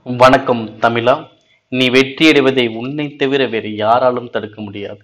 வணக்கம் தமிழா நீ வெற்றியடைவதை உன்னை தவிர வேறு யாராலும் தடுக்க முடியாது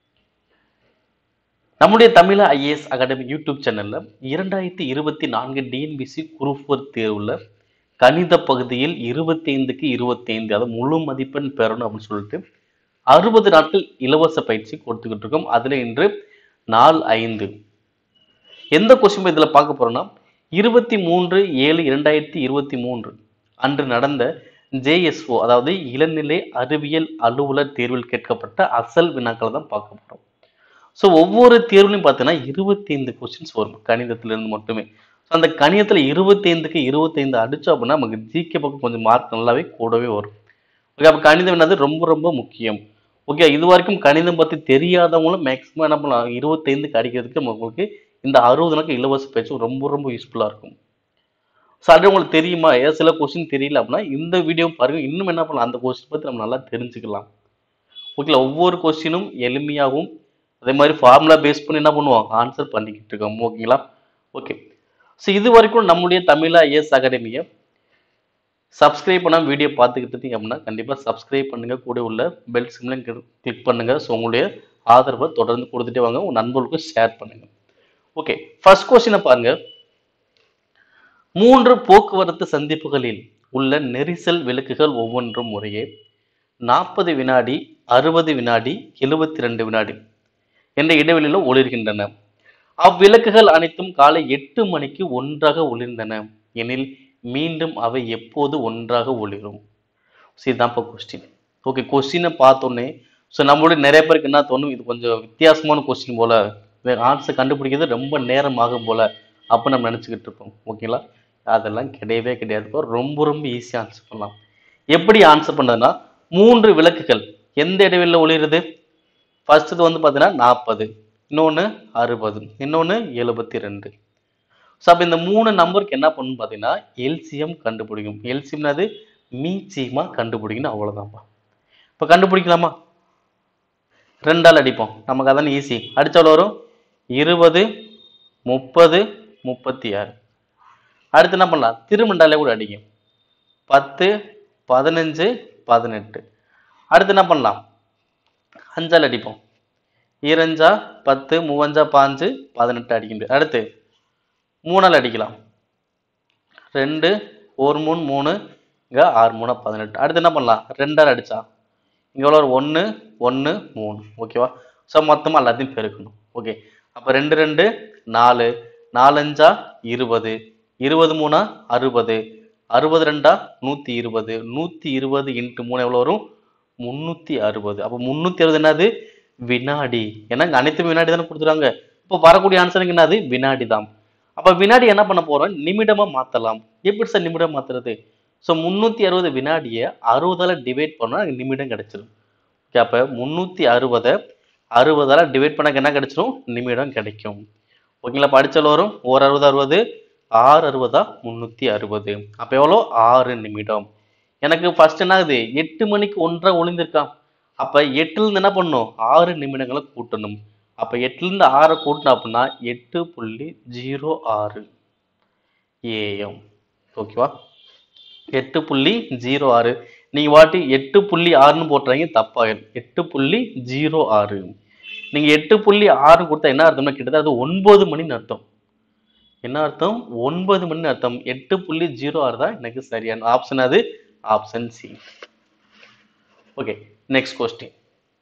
நம்முடைய தமிழா ஐஏஎஸ் அகாடமி யூடியூப் சேனல்ல இரண்டாயிரத்தி இருபத்தி நான்கு டிஎன்பிசி குரூப் ஃபோர் தேர்வுல கணித பகுதியில் இருபத்தி ஐந்துக்கு இருபத்தி ஐந்து அதாவது முழு மதிப்பெண் பெறணும் அப்படின்னு சொல்லிட்டு அறுபது நாட்கள் இலவச பயிற்சி கொடுத்துக்கிட்டு இருக்கோம் அதுல இன்று நாள் ஐந்து எந்த கொஸ்டின் இதுல பார்க்க போறோம்னா இருபத்தி மூன்று ஏழு இரண்டாயிரத்தி இருபத்தி மூன்று அன்று நடந்த ஜேஎஸ்ஓ அதாவது இளநிலை அறிவியல் அலுவலர் தேர்வில் கேட்கப்பட்ட அசல் வினாக்களை தான் பார்க்க போறோம் ஸோ ஒவ்வொரு தேர்வுலையும் பார்த்தீங்கன்னா இருபத்தி ஐந்து கொஸ்டின்ஸ் வரும் கணிதத்திலிருந்து மட்டுமே ஸோ அந்த கணிதத்தில் இருபத்தைந்துக்கு இருபத்தைந்து அடிச்சோம் அப்படின்னா நமக்கு ஜிகே பக்கம் கொஞ்சம் மார்க் நல்லாவே கூடவே வரும் ஓகே அப்போ கணிதம் என்னது ரொம்ப ரொம்ப முக்கியம் ஓகே இது வரைக்கும் கணிதம் பற்றி தெரியாதவங்களும் மேக்ஸிமம் என்ன பண்ணலாம் இருபத்தைந்துக்கு அடிக்கிறதுக்கு உங்களுக்கு இந்த அறுபது நாட்கள் இலவச பயிற்சி ரொம்ப ரொம்ப யூஸ்ஃபுல்லாக இருக்கும் ஸோ அது உங்களுக்கு தெரியுமா ஏதாவது சில கொஸ்டின் தெரியல அப்படின்னா இந்த வீடியோ பாருங்க இன்னும் என்ன பண்ணலாம் அந்த கொஸ்டின் பற்றி நம்ம நல்லா தெரிஞ்சுக்கலாம் ஓகேங்களா ஒவ்வொரு கொஸ்டினும் எளிமையாகவும் அதே மாதிரி ஃபார்முலா பேஸ் பண்ணி என்ன பண்ணுவோம் ஆன்சர் பண்ணிக்கிட்டு இருக்கோம் ஓகேங்களா ஓகே ஸோ இது வரைக்கும் நம்முடைய தமிழா ஐஎஸ் அகாடமியை சப்ஸ்கிரைப் பண்ணாம வீடியோ பார்த்துக்கிட்டு இருந்தீங்க அப்படின்னா கண்டிப்பாக சப்ஸ்கிரைப் பண்ணுங்க கூட உள்ள பெல் சிம்லையும் கிளிக் பண்ணுங்க ஸோ உங்களுடைய ஆதரவை தொடர்ந்து கொடுத்துட்டே வாங்க உங்க நண்பர்களுக்கும் ஷேர் பண்ணுங்க ஓகே ஃபர்ஸ்ட் கொஸ்டினை பாருங்க மூன்று போக்குவரத்து சந்திப்புகளில் உள்ள நெரிசல் விளக்குகள் ஒவ்வொன்றும் முறையே நாற்பது வினாடி அறுபது வினாடி எழுபத்தி ரெண்டு வினாடி என்ற இடைவெளியில் ஒளிர்கின்றன அவ்விளக்குகள் அனைத்தும் காலை எட்டு மணிக்கு ஒன்றாக ஒளிர்ந்தன எனில் மீண்டும் அவை எப்போது ஒன்றாக ஒளிரும் ஸோ இதுதான் இப்போ கொஸ்டின் ஓகே கொஸ்டினை பார்த்தோன்னே ஸோ நம்மளுடைய நிறைய பேருக்கு என்ன தோணும் இது கொஞ்சம் வித்தியாசமான கொஸ்டின் போல ஆன்சர் கண்டுபிடிக்கிறது ரொம்ப நேரம் ஆகும் போல அப்போ நம்ம நினச்சிக்கிட்டு இருப்போம் ஓகேங்களா அதெல்லாம் கிடையவே கிடையாது ரொம்ப ரொம்ப ஈஸியாக ஆன்சர் பண்ணலாம் எப்படி ஆன்சர் பண்ணதுன்னா மூன்று விளக்குகள் எந்த இடைவெளியில் ஒளிருது ஃபர்ஸ்ட்டு வந்து பார்த்தீங்கன்னா நாற்பது இன்னொன்று அறுபது இன்னொன்று எழுபத்தி ரெண்டு ஸோ அப்போ இந்த மூணு நம்பருக்கு என்ன பண்ணணும் பார்த்தீங்கன்னா எல்சிஎம் கண்டுபிடிக்கும் எல்சிஎம்னது மீச்சியமா கண்டுபிடிக்கணும் அவ்வளோதான்ப்பா இப்போ கண்டுபிடிக்கலாமா ரெண்டால் அடிப்போம் நமக்கு அதானே ஈஸி அடித்தால் வரும் இருபது முப்பது முப்பத்தி ஆறு அடுத்து என்ன பண்ணலாம் திருமண்டாலே கூட அடிங்க பத்து பதினஞ்சு பதினெட்டு அடுத்து என்ன பண்ணலாம் அஞ்சால் அடிப்போம் ஈரஞ்சா பத்து மூவஞ்சா பாஞ்சு பதினெட்டு அடிக்க முடியும் அடுத்து மூணால் அடிக்கலாம் ரெண்டு ஒரு மூணு மூணு இங்கே ஆறு மூணு பதினெட்டு அடுத்து என்ன பண்ணலாம் ரெண்டால் அடிச்சா இங்கே எவ்வளோ ஒன்று ஒன்று மூணு ஓகேவா ஸோ மொத்தமாக எல்லாத்தையும் பெருக்கணும் ஓகே அப்போ ரெண்டு ரெண்டு நாலு நாலஞ்சா இருபது இருபது மூணா அறுபது அறுபது ரெண்டா நூற்றி இருபது நூற்றி இருபது இன்ட்டு மூணு எவ்வளோ வரும் முந்நூற்றி அறுபது அப்போ முந்நூற்றி அறுபது என்னது வினாடி ஏன்னா இங்கே அனைத்து வினாடி தானே கொடுத்துருவாங்க இப்போ வரக்கூடிய ஆன்சருக்கு என்னது வினாடி தான் அப்போ வினாடி என்ன பண்ண போகிறோம் நிமிடமாக மாற்றலாம் எப்படி சார் நிமிடம் மாற்றுறது ஸோ முந்நூற்றி அறுபது வினாடியை அறுபதால் டிவைட் பண்ணால் எனக்கு நிமிடம் கிடச்சிரும் ஓகே அப்போ முந்நூற்றி அறுபதை அறுபதால் டிவைட் பண்ண என்ன கிடைச்சிரும் நிமிடம் கிடைக்கும் ஓகேங்களா படிச்சல் வரும் ஓர் அறுபது அறுபது ஆறு அறுபதா முந்நூற்றி அறுபது அப்போ எவ்வளோ ஆறு நிமிடம் எனக்கு ஃபர்ஸ்ட் என்ன ஆகுது எட்டு மணிக்கு ஒன்றரை ஒளிந்திருக்கான் அப்போ எட்டுலேருந்து என்ன பண்ணணும் ஆறு நிமிடங்களை கூட்டணும் அப்போ எட்டுலேருந்து ஆறை கூட்டணும் அப்படின்னா எட்டு புள்ளி ஜீரோ ஆறு ஏஎம் ஓகேவா எட்டு புள்ளி ஜீரோ ஆறு நீங்கள் வாட்டி எட்டு புள்ளி ஆறுன்னு போட்டுறாங்க தப்பாயிடும் எட்டு புள்ளி ஜீரோ ஆறு நீங்கள் எட்டு புள்ளி ஆறு கொடுத்தா என்ன அர்த்தம்னா கிட்டத்தட்ட அது ஒன்பது மணின்னு அர்த்தம் என்ன அர்த்தம் ஒன்பது மணி அர்த்தம் எட்டு புள்ளி ஜீரோ ஆறு தான் எனக்கு சரியான ஆப்ஷன் அது option C okay next question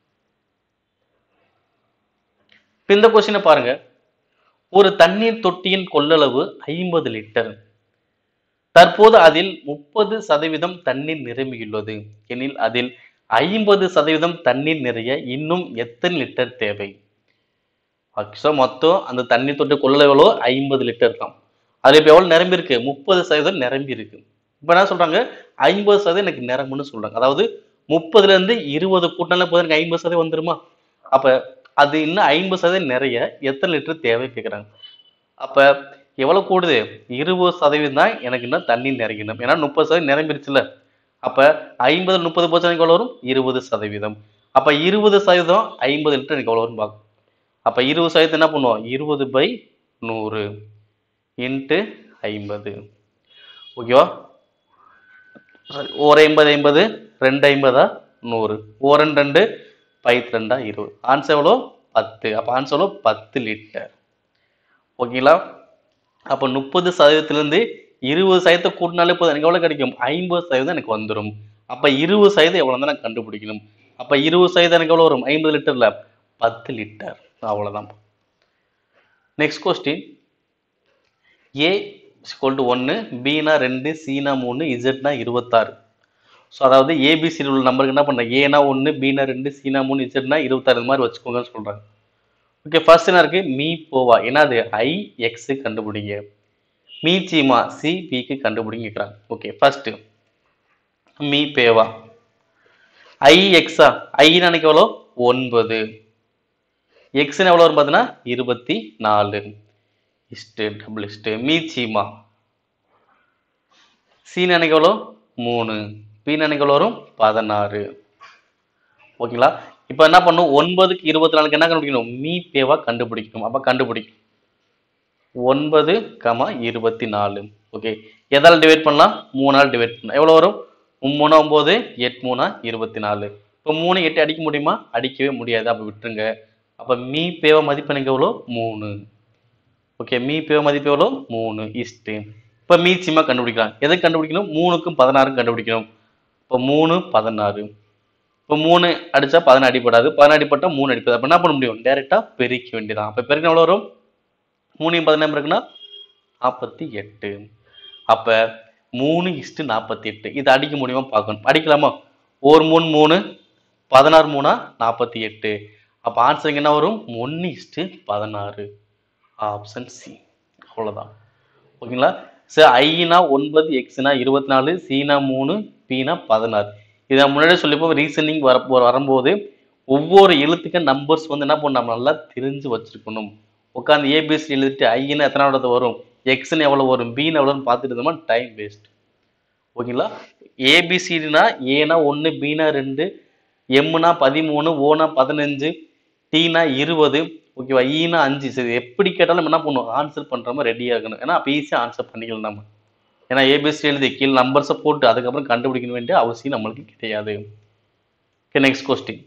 இந்த கொஸ்டினை பாருங்க ஒரு தண்ணீர் தொட்டியின் கொள்ளளவு ஐம்பது லிட்டர் தற்போது அதில் முப்பது சதவீதம் தண்ணீர் நிரம்பியுள்ளது எனில் அதில் ஐம்பது சதவீதம் தண்ணீர் நிறைய இன்னும் எத்தனை லிட்டர் தேவை ஆக்சுவலாக மொத்தம் அந்த தண்ணி தொட்டி கொள்ளளவு எவ்வளோ ஐம்பது லிட்டர் தான் அதில் இப்போ எவ்வளோ நிரம்பி இருக்கு முப்பது சதவீதம் நிரம்பி இருக்கு இப்போ என்ன சொல்றாங்க ஐம்பது சதவீதம் எனக்கு நிரம்புன்னு சொல்றாங்க அதாவது முப்பதுல இருந்து இருபது கூட்டினால போது எனக்கு ஐம்பது சதவீதம் வந்துருமா அப்ப அது இன்னும் ஐம்பது சதவீதம் நிறைய எத்தனை லிட்டர் தேவை கேட்குறாங்க அப்ப எவ்வளவு கூடுது இருபது சதவீதம் தான் எனக்கு இன்னும் தண்ணி நிறையணும் ஏன்னா முப்பது சதவீதம் நிரம்பிருச்சுல அப்ப ஐம்பது முப்பது பர்சன்ட் எவ்வளோ வரும் இருபது சதவீதம் அப்ப இருபது சதவீதம் ஐம்பது லிட்டர் எனக்கு எவ்வளோ வரும் பார்க்கும் அப்ப இருபது சதவீதம் என்ன பண்ணுவோம் இருபது பை நூறு இன்ட்டு ஐம்பது ஓகேவா சாரி ஒரு ஐம்பது ஐம்பது ரெண்டு ஐம்பதா நூறு ஓரன் ரெண்டு பைத் ரெண்டா இருபது ஆன்சர் எவ்வளோ பத்து அப்போ ஆன்சர் எவ்வளோ பத்து லிட்டர் ஓகேங்களா அப்போ முப்பது சதவீதத்திலேருந்து இருபது சதவீதத்தை கூட்டினாலே போதும் எனக்கு எவ்வளோ கிடைக்கும் ஐம்பது சதவீதம் எனக்கு வந்துடும் அப்போ இருபது சதவீதம் எவ்வளோ தான் நான் கண்டுபிடிக்கணும் அப்போ இருபது சதவீதம் எனக்கு எவ்வளோ வரும் ஐம்பது லிட்டரில் பத்து லிட்டர் அவ்வளோதான் next question A is equal to ஒன்று பினா ரெண்டு சினா மூணு இசட்னா இருபத்தாறு ஸோ அதாவது ஏபிசியில் உள்ள நம்பருக்கு என்ன பண்ணுறேன் ஏனா ஒன்று பினா ரெண்டு சினா மூணு இசட்னா இருபத்தாறு இந்த மாதிரி வச்சுக்கோங்கன்னு சொல்கிறாங்க ஓகே ஃபர்ஸ்ட் என்ன இருக்கு மீ போவா என்னது ஐ எக்ஸு கண்டுபிடிங்க மீ சீமா சி பிக்கு கண்டுபிடிங்க கேட்குறாங்க ஓகே ஃபர்ஸ்ட் மீ பேவா ஐ எக்ஸா ஐ எனக்கு எவ்வளோ ஒன்பது எக்ஸ்னு எவ்வளோ வரும் பார்த்தீங்கன்னா இருபத்தி நாலு இஸ்ட்டு டபுள் இஸ்ட்டு மீ சீமா சி எனக்கு எவ்வளோ மூணு பி எனக்கு எவ்வளோ வரும் பதினாறு ஓகேங்களா இப்போ என்ன பண்ணும் ஒன்பதுக்கு இருபத்தி நாலுக்கு என்ன கண்டுபிடிக்கணும் மீ பேவா கண்டுபிடிக்கணும் அப்போ கண்டுபிடிக்கும் ஒன்பது கமா இருபத்தி நாலு ஓகே எதால் டிவைட் பண்ணலாம் மூணால் டிவைட் பண்ணலாம் எவ்வளோ வரும் மூணா ஒம்பது எட்டு மூணா இருபத்தி நாலு இப்போ மூணு எட்டு அடிக்க முடியுமா அடிக்கவே முடியாது அப்போ விட்டுருங்க அப்போ மீ பேவ மதிப்பு எனக்கு எவ்வளோ மூணு ஓகே மீ பேவ மதிப்பு எவ்வளோ மூணு இஸ்ட்டு இப்போ மீ சிம்மா கண்டுபிடிக்கலாம் எதை கண்டுபிடிக்கணும் மூணுக்கும் பதினாறும் கண்டுபிடிக்கணும் இப்போ மூணு பதினாறு இப்போ மூணு அடிச்சா பதினாறு அடிப்படாது பதினாறு அடிப்பட்டா மூணு அடிப்படாது அப்போ என்ன பண்ண முடியும் டேரெக்டாக பெருக்க வேண்டியதான் அப்போ பெருக்கினா எவ்வளோ வரும் மூணையும் பதினாறு இருக்குன்னா நாற்பத்தி எட்டு அப்போ மூணு இஸ்ட்டு நாற்பத்தி எட்டு இது அடிக்க முடியுமா பார்க்கணும் அடிக்கலாமா ஒரு மூணு மூணு பதினாறு மூணா நாற்பத்தி எட்டு அப்போ ஆன்சருக்கு என்ன வரும் ஒன்று இஸ்ட்டு பதினாறு ஆப்ஷன் சி அவ்வளோதான் ஓகேங்களா சார் ஐனா ஒன்பது எக்ஸ்னா இருபத்தி நாலு சீனா மூணு பீனா பதினாறு இதை முன்னாடியே சொல்லிப்போ ரீசனிங் வர வரும்போது ஒவ்வொரு எழுத்துக்கும் நம்பர்ஸ் வந்து என்ன பண்ணணும் நம்ம நல்லா தெரிஞ்சு வச்சிருக்கணும் உட்காந்து ஏபிஎஸ்சி எழுதிட்டு ஐன்னு எத்தனாவது வரும் எக்ஸ்னு எவ்வளோ வரும் பின்னு எவ்வளோன்னு பார்த்துட்டு இருந்தோமா டைம் வேஸ்ட் ஓகேங்களா ஏபிசிடினா ஏனா ஒன்று பீனா ரெண்டு எம்னா பதிமூணு ஓனா பதினஞ்சு டீனா இருபது ஓகேவா ஈனா அஞ்சு சரி எப்படி கேட்டாலும் நம்ம என்ன பண்ணுவோம் ஆன்சர் பண்ணுற மாதிரி ரெடியாக இருக்கணும் ஏன்னா அப்போ ஈஸியாக ஆன்சர் பண்ணிக்கலாம் நம்ம ஏன்னா ஏபிசி எழுதி கீழே நம்பர்ஸை போட்டு அதுக்கப்புறம் கண்டுபிடிக்க வேண்டிய அவசியம் நம்மளுக்கு கிடையாது ஓகே நெக்ஸ்ட் கொஸ்டின்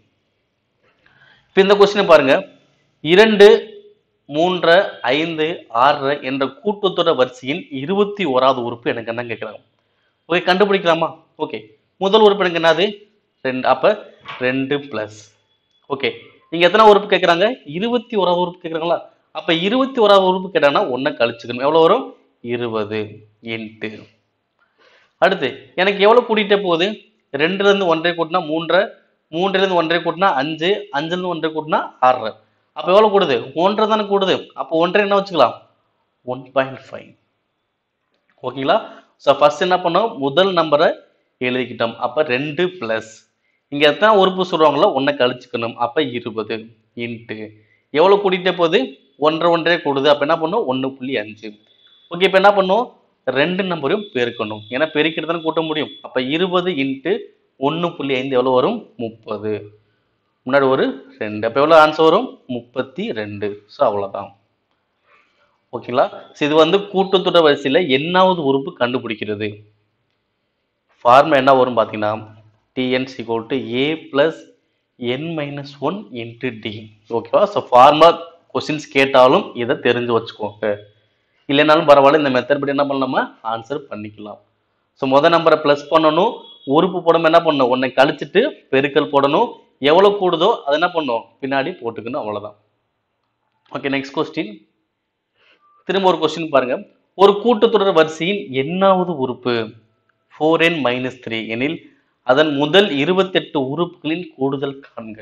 இப்போ இந்த கொஸ்டினை பாருங்க இரண்டு மூன்று ஐந்து ஆறு என்ற கூட்டுத்தொடர் வரிசையின் இருபத்தி ஓராவது உறுப்பு எனக்கு என்ன கேட்குறாங்க ஓகே கண்டுபிடிக்கலாமா ஓகே முதல் உறுப்பு எனக்கு என்னது ரெண்டு அப்போ ரெண்டு ப்ளஸ் ஓகே இங்கே எத்தனை உறுப்பு கேட்குறாங்க இருபத்தி ஓராவது உறுப்பு கேட்குறாங்களா அப்போ இருபத்தி ஓராவது உறுப்பு கேட்டாங்கன்னா ஒன்றை கழிச்சுக்கணும் எவ்வளோ வரும் இருபது இன்ட்டு அடுத்து எனக்கு எவ்வளோ கூட்டிகிட்டே போகுது ரெண்டுலேருந்து ஒன்றரை கூட்டினா மூன்றரை மூன்றுலேருந்து ஒன்றரை கூட்டினா அஞ்சு அஞ்சுலேருந்து ஒன்றரை கூட்டினா ஆறரை அப்போ எவ்வளோ கூடுது ஒன்றரை தானே கூடுது அப்போ ஒன்றரை என்ன வச்சுக்கலாம் ஒன் பாயிண்ட் ஃபைவ் ஓகேங்களா ஸோ ஃபர்ஸ்ட் என்ன பண்ணோம் முதல் நம்பரை எழுதிக்கிட்டோம் அப்போ ரெண்டு ப்ளஸ் இங்கே எத்தனை உறுப்பு சொல்கிறாங்களோ ஒன்றை கழிச்சுக்கணும் அப்போ இருபது இன்ட்டு எவ்வளோ கூட்டிகிட்டே போகுது ஒன்றரை ஒன்றரை கூடுது அப்போ என்ன பண்ணும் ஒன்று புள்ளி அஞ்சு ஓகே இப்போ என்ன பண்ணும் ரெண்டு நம்பரையும் பெருக்கணும் ஏன்னா பெருக்கிட்டு தானே கூட்ட முடியும் அப்போ இருபது இன்ட்டு ஒன்று புள்ளி ஐந்து எவ்வளோ வரும் முப்பது முன்னாடி ஒரு ரெண்டு அப்போ எவ்வளோ ஆன்சர் வரும் முப்பத்தி ரெண்டு ஸோ அவ்வளோதான் ஓகேங்களா ஸோ இது வந்து கூட்டுத்தொடர் வரிசையில் என்னாவது உறுப்பு கண்டுபிடிக்கிறது ஃபார்முலா என்ன வரும் பார்த்தீங்கன்னா TN equal to A plus N minus one into D ஓகேவா ஸோ ஃபார்முலா கொஸ்டின்ஸ் கேட்டாலும் இதை தெரிஞ்சு வச்சுக்கோங்க இல்லைனாலும் பரவாயில்ல இந்த மெத்தட் படி என்ன பண்ணலாமா ஆன்சர் பண்ணிக்கலாம் ஸோ முதல் நம்பரை ப்ளஸ் பண்ணணும் உறுப்பு போடாமல் என்ன பண்ணணும் ஒன்றை கழிச்சிட்டு பெருக்கல் போடணும் எவ்வளோ கூடுதோ அதை என்ன பண்ணணும் பின்னாடி போட்டுக்கணும் அவ்வளோதான் ஓகே நெக்ஸ்ட் கொஸ்டின் திரும்ப ஒரு கொஸ்டின் பாருங்க ஒரு கூட்டுத்தொடர் வரிசையின் எண்ணாவது உறுப்பு ஃபோர் என் மைனஸ் த்ரீ எனில் அதன் முதல் இருபத்தெட்டு உறுப்புகளின் கூடுதல் காண்க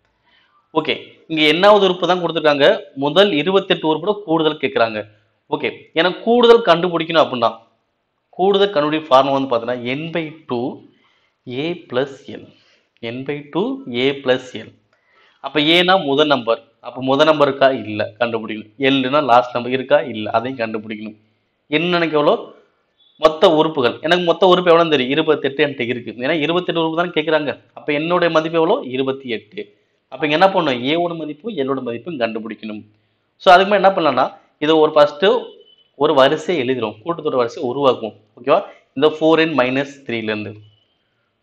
ஓகே இங்க எண்ணாவது உறுப்பு தான் கொடுத்துருக்காங்க முதல் இருபத்தெட்டு உறுப்போட கூடுதல் கேட்குறாங்க ஓகே எனக்கு கூடுதல் கண்டுபிடிக்கணும் அப்படின்னா கூடுதல் கண்டுபிடி ஃபார்முலா வந்து பார்த்தீங்கன்னா N by two A plus L N by two A plus L அப்போ ஏனா முதல் நம்பர் அப்போ முதல் நம்பர் இருக்கா இல்லை கண்டுபிடிக்கணும் எல்லுனா லாஸ்ட் நம்பர் இருக்கா இல்லை அதையும் கண்டுபிடிக்கணும் என்ன எனக்கு எவ்வளோ மொத்த உறுப்புகள் எனக்கு மொத்த உறுப்பு எவ்வளோ தெரியும் இருபத்தெட்டு என்கிட்ட இருக்கு ஏன்னா இருபத்தெட்டு உறுப்பு தானே கேட்குறாங்க அப்போ என்னுடைய மதிப்பு எவ்வளோ இருபத்தி எட்டு அப்போ இங்கே என்ன பண்ணணும் ஏவோட மதிப்பும் எல்லோட மதிப்பும் கண்டுபிடிக்கணும் ஸோ அதுக்கு மேலே என்ன பண்ணலாம்னா இதை ஒரு ஃபஸ்ட்டு ஒரு வரிசை எழுதிடும் கூட்டத்தொடர் வரிசை உருவாக்குவோம் ஓகேவா இந்த ஃபோர் என் மைனஸ் த்ரீலேருந்து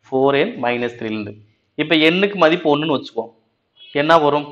ஃபோர் என் மைனஸ் த்ரீலேருந்து இப்போ எண்ணுக்கு மதிப்பு ஒன்றுன்னு வச்சுக்குவோம் என்ன வரும்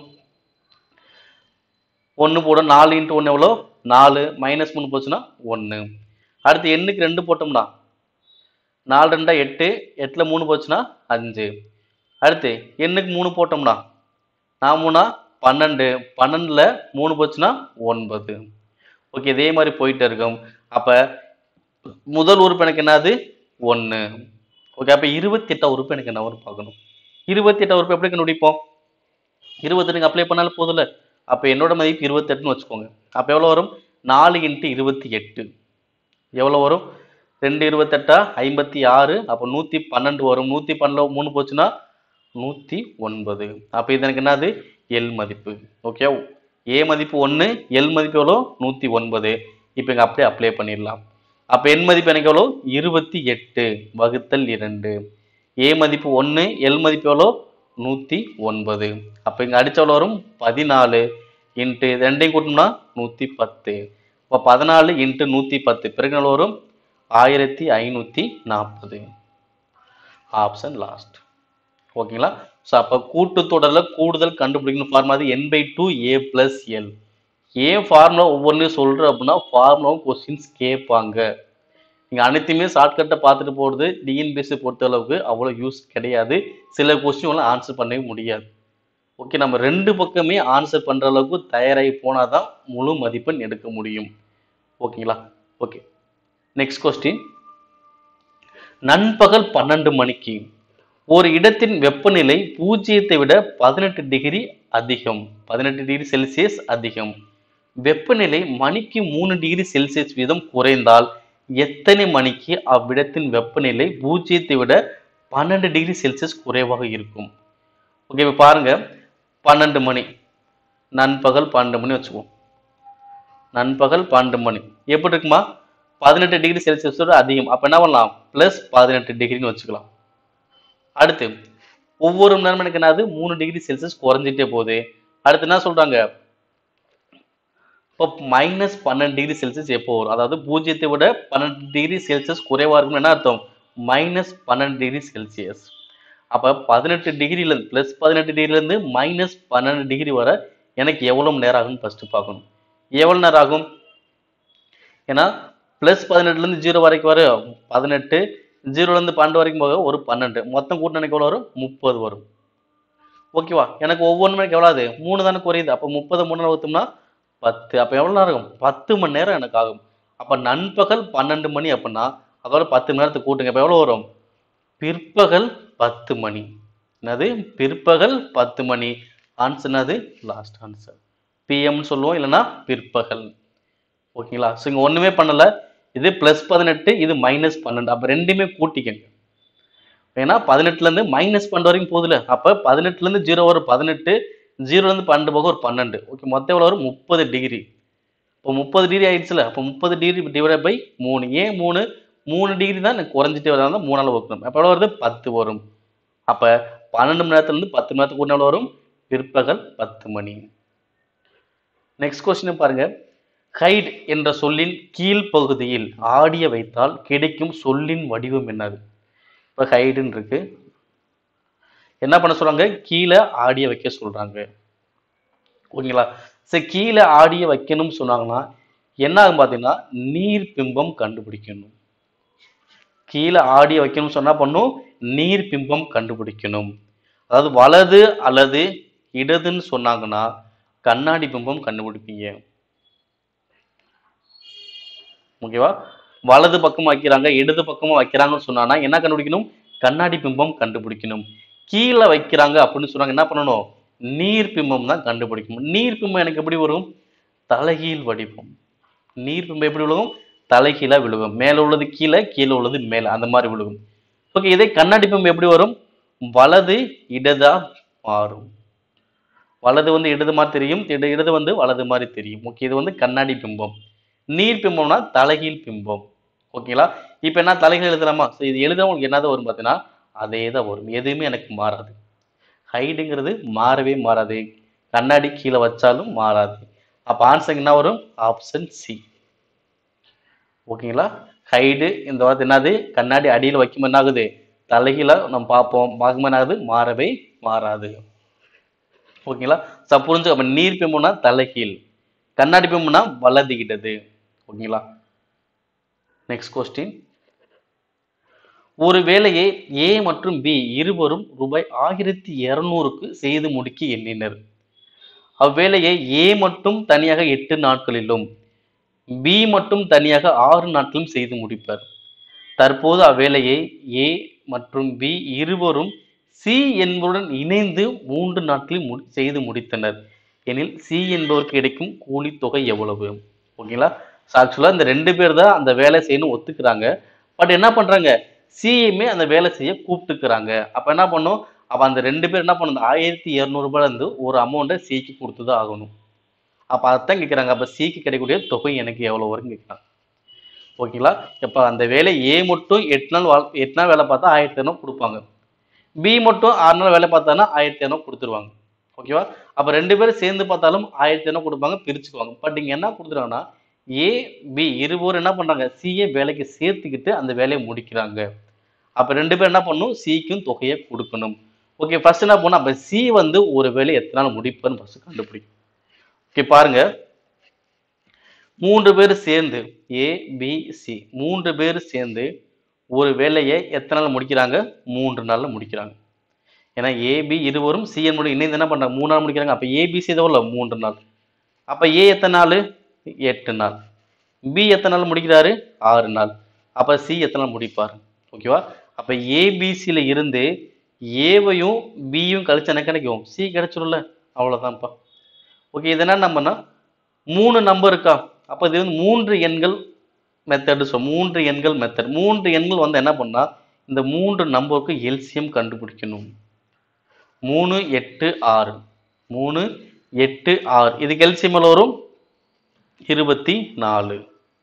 ஒன்று போட நாலு இன்ட்டு ஒன்று எவ்வளோ நாலு மைனஸ் மூணு போச்சுன்னா ஒன்று அடுத்து எண்ணுக்கு ரெண்டு போட்டோம்னா நாலு ரெண்டா எட்டு எட்டில் மூணு போச்சுன்னா அஞ்சு அடுத்து எண்ணுக்கு மூணு போட்டோம்னா நான் மூணா பன்னெண்டு பன்னெண்டில் மூணு போச்சுன்னா ஒன்பது ஓகே இதே மாதிரி போயிட்டு இருக்கும் அப்போ முதல் உறுப்பு எனக்கு என்னது ஒன்று ஓகே அப்போ இருபத்தெட்டாம் உறுப்பு எனக்கு என்ன வரும் பார்க்கணும் இருபத்தெட்டாம் உறுப்பு எப்படி கண்டுபிடிப்போம் இருபத்தெட்டுக்கு அப்ளை பண்ணாலும் போதில்ல அப்போ என்னோட மதிப்பு இருபத்தெட்டுன்னு வச்சுக்கோங்க அப்போ எவ்வளோ வரும் நாலு இன்ட்டு இருபத்தி எட்டு எவ்வளோ வரும் ரெண்டு இருபத்தெட்டா ஐம்பத்தி ஆறு அப்போ நூற்றி பன்னெண்டு வரும் நூற்றி பன்னெண்டு மூணு போச்சுன்னா நூற்றி ஒன்பது அப்போ இது எனக்கு என்னது எல் மதிப்பு ஓகே ஏ மதிப்பு ஒன்று எல் மதிப்பு எவ்வளோ நூற்றி ஒன்பது இப்போ இங்கே அப்படியே அப்ளை பண்ணிடலாம் அப்போ என் மதிப்பு எனக்கு எவ்வளோ இருபத்தி எட்டு வகுத்தல் இரண்டு ஏ மதிப்பு ஒன்று எல் மதிப்பு எவ்வளோ நூற்றி ஒன்பது அப்போ இங்கே அடிச்ச எவ்வளோ வரும் பதினாலு இன்ட்டு ரெண்டையும் கூட்டணும்னா நூற்றி பத்து இப்போ பதினாலு இன்ட்டு நூற்றி பத்து பிறகு எவ்வளோ வரும் ஆயிரத்தி ஐநூற்றி நாற்பது ஆப்ஷன் லாஸ்ட் ஓகேங்களா ஸோ அப்போ கூட்டுத்தொடரில் கூடுதல் கண்டுபிடிக்கணும் ஃபார்முலா அது n by two a plus l ஏன் ஃபார்முலா ஒவ்வொன்றையும் சொல்கிறேன் அப்படின்னா ஃபார்முலாவும் கொஸ்டின்ஸ் கேட்பாங்க நீங்கள் அனைத்துமே ஷார்ட்கட்டை பார்த்துட்டு போகிறது டிஎன்பிஎஸ்சி பொறுத்த அளவுக்கு அவ்வளோ யூஸ் கிடையாது சில கொஸ்டின்லாம் ஆன்சர் பண்ணவே முடியாது ஓகே நம்ம ரெண்டு பக்கமே ஆன்சர் பண்ணுற அளவுக்கு தயாராகி போனால் தான் முழு மதிப்பெண் எடுக்க முடியும் ஓகேங்களா ஓகே நெக்ஸ்ட் கொஸ்டின் நண்பகல் பன்னெண்டு மணிக்கு ஒரு இடத்தின் வெப்பநிலை பூஜ்ஜியத்தை விட பதினெட்டு டிகிரி அதிகம் பதினெட்டு டிகிரி செல்சியஸ் அதிகம் வெப்பநிலை மணிக்கு மூணு டிகிரி செல்சியஸ் வீதம் குறைந்தால் எத்தனை மணிக்கு அவ்விடத்தின் வெப்பநிலை பூஜ்ஜியத்தை விட பன்னெண்டு டிகிரி செல்சியஸ் குறைவாக இருக்கும் ஓகே இப்போ பாருங்க பன்னெண்டு மணி நண்பகல் பன்னெண்டு மணி வச்சுக்குவோம் நண்பகல் பன்னெண்டு மணி எப்படி இருக்குமா பதினெட்டு டிகிரி செல்சியஸோட அதிகம் அப்போ என்ன பண்ணலாம் ப்ளஸ் பதினெட்டு டிகிரின்னு வச்சுக்கலாம் அடுத்து ஒவ்வொரு மணி நேரம் எனக்கு என்னது மூணு டிகிரி செல்சியஸ் குறைஞ்சிட்டே போகுது அடுத்து என்ன சொல்றாங்க இப்போ மைனஸ் பன்னெண்டு டிகிரி செல்சியஸ் எப்போ வரும் அதாவது பூஜ்ஜியத்தை விட பன்னெண்டு டிகிரி செல்சியஸ் குறைவா இருக்கும்னு என்ன அர்த்தம் மைனஸ் பன்னெண்டு டிகிரி செல்சியஸ் அப்போ பதினெட்டு டிகிரிலேருந்து ப்ளஸ் பதினெட்டு டிகிரிலேருந்து மைனஸ் பன்னெண்டு டிகிரி வர எனக்கு எவ்வளோ மணி நேரம் ஆகும்னு ஃபஸ்ட்டு பார்க்கணும் எவ்வளோ நேரம் ஆகும் ஏன்னா ப்ளஸ் பதினெட்டுலேருந்து ஜீரோ வரைக்கும் வரும் பதினெட்டு ஜீரோலேருந்து பன்னெண்டு வரைக்கும் போக ஒரு பன்னெண்டு மொத்தம் கூட்டினா எனக்கு எவ்வளோ வரும் முப்பது வரும் ஓகேவா எனக்கு ஒவ்வொன்று மணிக்கு எவ்வளோ ஆகுது மூணு தானே குறையுது அப்போ முப்பது மூணு ஊற்றோம்னா பத்து அப்போ எவ்வளோ நேரம் ஆகும் பத்து மணி நேரம் எனக்கு ஆகும் அப்போ நண்பகல் பன்னெண்டு மணி அப்படின்னா அதோட பத்து மணி நேரத்துக்கு கூட்டுங்க இப்போ எவ்வளோ வரும் பிற்பகல் பத்து மணி என்னது பிற்பகல் பத்து மணி ஆன்சர் என்னது லாஸ்ட் ஆன்சர் பிஎம்னு சொல்லுவோம் இல்லைன்னா பிற்பகல் ஓகேங்களா ஸோ இங்கே ஒன்றுமே பண்ணலை இது ப்ளஸ் பதினெட்டு இது மைனஸ் பன்னெண்டு அப்போ ரெண்டுமே கூட்டிக்கங்க ஏன்னா பதினெட்டுலேருந்து மைனஸ் பன்னெண்டு வரைக்கும் போகுதுல அப்போ பதினெட்டுலேருந்து ஜீரோ வரும் பதினெட்டு ஜீரோலேருந்து பன்னெண்டு போக ஒரு பன்னெண்டு ஓகே மொத்தம் எவ்வளோ வரும் முப்பது டிகிரி இப்போ முப்பது டிகிரி ஆயிடுச்சுல அப்போ முப்பது டிகிரி டிவைட் பை மூணு ஏன் மூணு மூணு டிகிரி தான் எனக்கு குறைஞ்சிட்டே வரதா மூணால் வகுக்கணும் அப்போ எவ்வளோ வருது பத்து வரும் அப்போ பன்னெண்டு மணி நேரத்துலேருந்து பத்து மணி நேரத்துக்கு கூட எவ்வளோ வரும் பிற்பகல் பத்து மணி நெக்ஸ்ட் கொஸ்டின் பாருங்க ஹைட் என்ற சொல்லின் கீழ் பகுதியில் ஆடிய வைத்தால் கிடைக்கும் சொல்லின் வடிவம் என்னது இப்போ ஹைடுன்னு இருக்கு என்ன பண்ண சொல்றாங்க கீழே ஆடிய வைக்க சொல்றாங்க ஓகேங்களா சரி கீழே ஆடிய வைக்கணும்னு சொன்னாங்கன்னா என்ன ஆகும் பார்த்தீங்கன்னா நீர் பிம்பம் கண்டுபிடிக்கணும் கீழே ஆடிய வைக்கணும்னு சொன்னா பண்ணும் நீர் பிம்பம் கண்டுபிடிக்கணும் அதாவது வலது அல்லது இடதுன்னு சொன்னாங்கன்னா கண்ணாடி பிம்பம் கண்டுபிடிப்பீங்க ஓகேவா வலது பக்கம் வைக்கிறாங்க இடது பக்கமும் வைக்கிறாங்கன்னு சொன்னாங்கன்னா என்ன கண்டுபிடிக்கணும் கண்ணாடி பிம்பம் கண்டுபிடிக்கணும் கீழே வைக்கிறாங்க அப்படின்னு சொன்னாங்க என்ன பண்ணணும் நீர் பிம்பம் தான் கண்டுபிடிக்கணும் நீர் பிம்பம் எனக்கு எப்படி வரும் தலைகீழ் வடிவம் நீர் பிம்பம் எப்படி விழுகும் தலைகீழா விழுகும் மேலே உள்ளது கீழே கீழே உள்ளது மேலே அந்த மாதிரி விழுகும் ஓகே இதே கண்ணாடி பிம்பம் எப்படி வரும் வலது இடதா மாறும் வலது வந்து இடது மாதிரி தெரியும் இட இடது வந்து வலது மாதிரி தெரியும் ஓகே இது வந்து கண்ணாடி பிம்பம் நீர் பிம்பம்னா தலைகீழ் பிம்பம் ஓகேங்களா இப்போ என்ன தலைகீழ் எழுதலாமா ஸோ இது எழுத உங்களுக்கு என்னதான் வரும் பார்த்தீங்கன்னா அதே தான் வரும் எதுவுமே எனக்கு மாறாது ஹைடுங்கிறது மாறவே மாறாது கண்ணாடி கீழே வச்சாலும் மாறாது அப்போ ஆன்சர் என்ன வரும் ஆப்ஷன் சி ஓகேங்களா ஹைடு இந்த வார்த்தை என்னது கண்ணாடி அடியில் வைக்கும் என்ன ஆகுது தலைகீழா நம்ம பார்ப்போம் பாகமானது மாறவே மாறாது ஓகேங்களா ச புரிஞ்சு அப்ப நீர் பிம்பம்னா தலைகீழ் கண்ணாடி பிம்பம்னா வலது இடது ஓகேங்களா நெக்ஸ்ட் கொஸ்டின் ஒரு வேலையை ஏ மற்றும் பி இருவரும் ரூபாய் ஆயிரத்தி இருநூறுக்கு செய்து முடிக்க எண்ணினர் அவ்வேலையை ஏ மட்டும் தனியாக எட்டு நாட்களிலும் பி மட்டும் தனியாக ஆறு நாட்களும் செய்து முடிப்பர் தற்போது அவ்வேலையை ஏ மற்றும் பி இருவரும் சி என்பவருடன் இணைந்து மூன்று நாட்களில் மு செய்து முடித்தனர் எனில் சி என்பவருக்கு கிடைக்கும் கூலி தொகை எவ்வளவு ஓகேங்களா ஆக்சுவலாக இந்த ரெண்டு பேர் தான் அந்த வேலை செய்யணும் ஒத்துக்கிறாங்க பட் என்ன பண்றாங்க சியுமே அந்த வேலை செய்ய கூப்பிட்டுக்கிறாங்க அப்ப என்ன பண்ணும் அப்ப அந்த ரெண்டு பேர் என்ன பண்ணணும் ஆயிரத்தி இரநூறுபால இருந்து ஒரு அமௌண்ட்டை சிக்கு கொடுத்து தான் ஆகணும் அப்ப அதான் கேட்குறாங்க அப்ப சிக்கு கிடைக்கக்கூடிய தொகை எனக்கு எவ்வளவு வரும் கேட்குறாங்க ஓகேங்களா இப்ப அந்த வேலை ஏ மட்டும் எட்டு நாள் வா- எட்டு நாள் வேலை பார்த்தா ஆயிரத்தி இரநூறு கொடுப்பாங்க பி மட்டும் ஆறு நாள் வேலை பார்த்தானா ஆயிரத்தி இரநூறு கொடுத்துருவாங்க ஓகேவா அப்ப ரெண்டு பேரும் சேர்ந்து பார்த்தாலும் ஆயிரத்தி இரநூறு கொடுப்பாங்க பிரிச்சுக்குவாங்க பட் இங்க என்ன கொடுத்துருவாங்கன்னா ஏ பி இருவரும் என்ன பண்றாங்க சிஏ வேலைக்கு சேர்த்துக்கிட்டு அந்த வேலையை முடிக்கிறாங்க அப்ப ரெண்டு பேரும் என்ன பண்ணணும் சிக்கும் தொகையை கொடுக்கணும் ஓகே ஃபர்ஸ்ட் என்ன பண்ணணும் அப்ப சி வந்து ஒரு வேலையை எத்தனை நாள் முடிப்பேன்னு ஃபர்ஸ்ட் கண்டுபிடிக்கும் ஓகே பாருங்க மூன்று பேர் சேர்ந்து ஏ பி சி மூன்று பேர் சேர்ந்து ஒரு வேலையை எத்தனை நாள் முடிக்கிறாங்க மூன்று நாள்ல முடிக்கிறாங்க ஏன்னா ஏபி இருவரும் சிஎன் முடி இணைந்து என்ன பண்றாங்க மூணு நாள் முடிக்கிறாங்க அப்ப ஏபிசி எவ்வளோ மூன்று நாள் அப்ப ஏ எத்தனை நாள் எட்டு நாள் பி எத்தனை நாள் முடிக்கிறாரு ஆறு நாள் அப்ப சி எத்தனை நாள் முடிப்பார் ஓகேவா அப்ப ஏபிசியில் இருந்து ஏவையும் பியும் கழிச்சு எனக்கு கிடைக்கும் சி கிடைச்சிடும்ல அவ்வளவுதான்ப்பா ஓகே இது என்ன நம்பர்னா மூணு நம்பர் இருக்கா அப்ப இது வந்து மூன்று எண்கள் மெத்தடு சொல் மூன்று எண்கள் மெத்தட் மூன்று எண்கள் வந்து என்ன பண்ணா இந்த மூன்று நம்பருக்கு எல்சிஎம் கண்டுபிடிக்கணும் மூணு எட்டு ஆறு மூணு எட்டு ஆறு இதுக்கு எல்சிஎம் வரும் இருபத்தி நாலு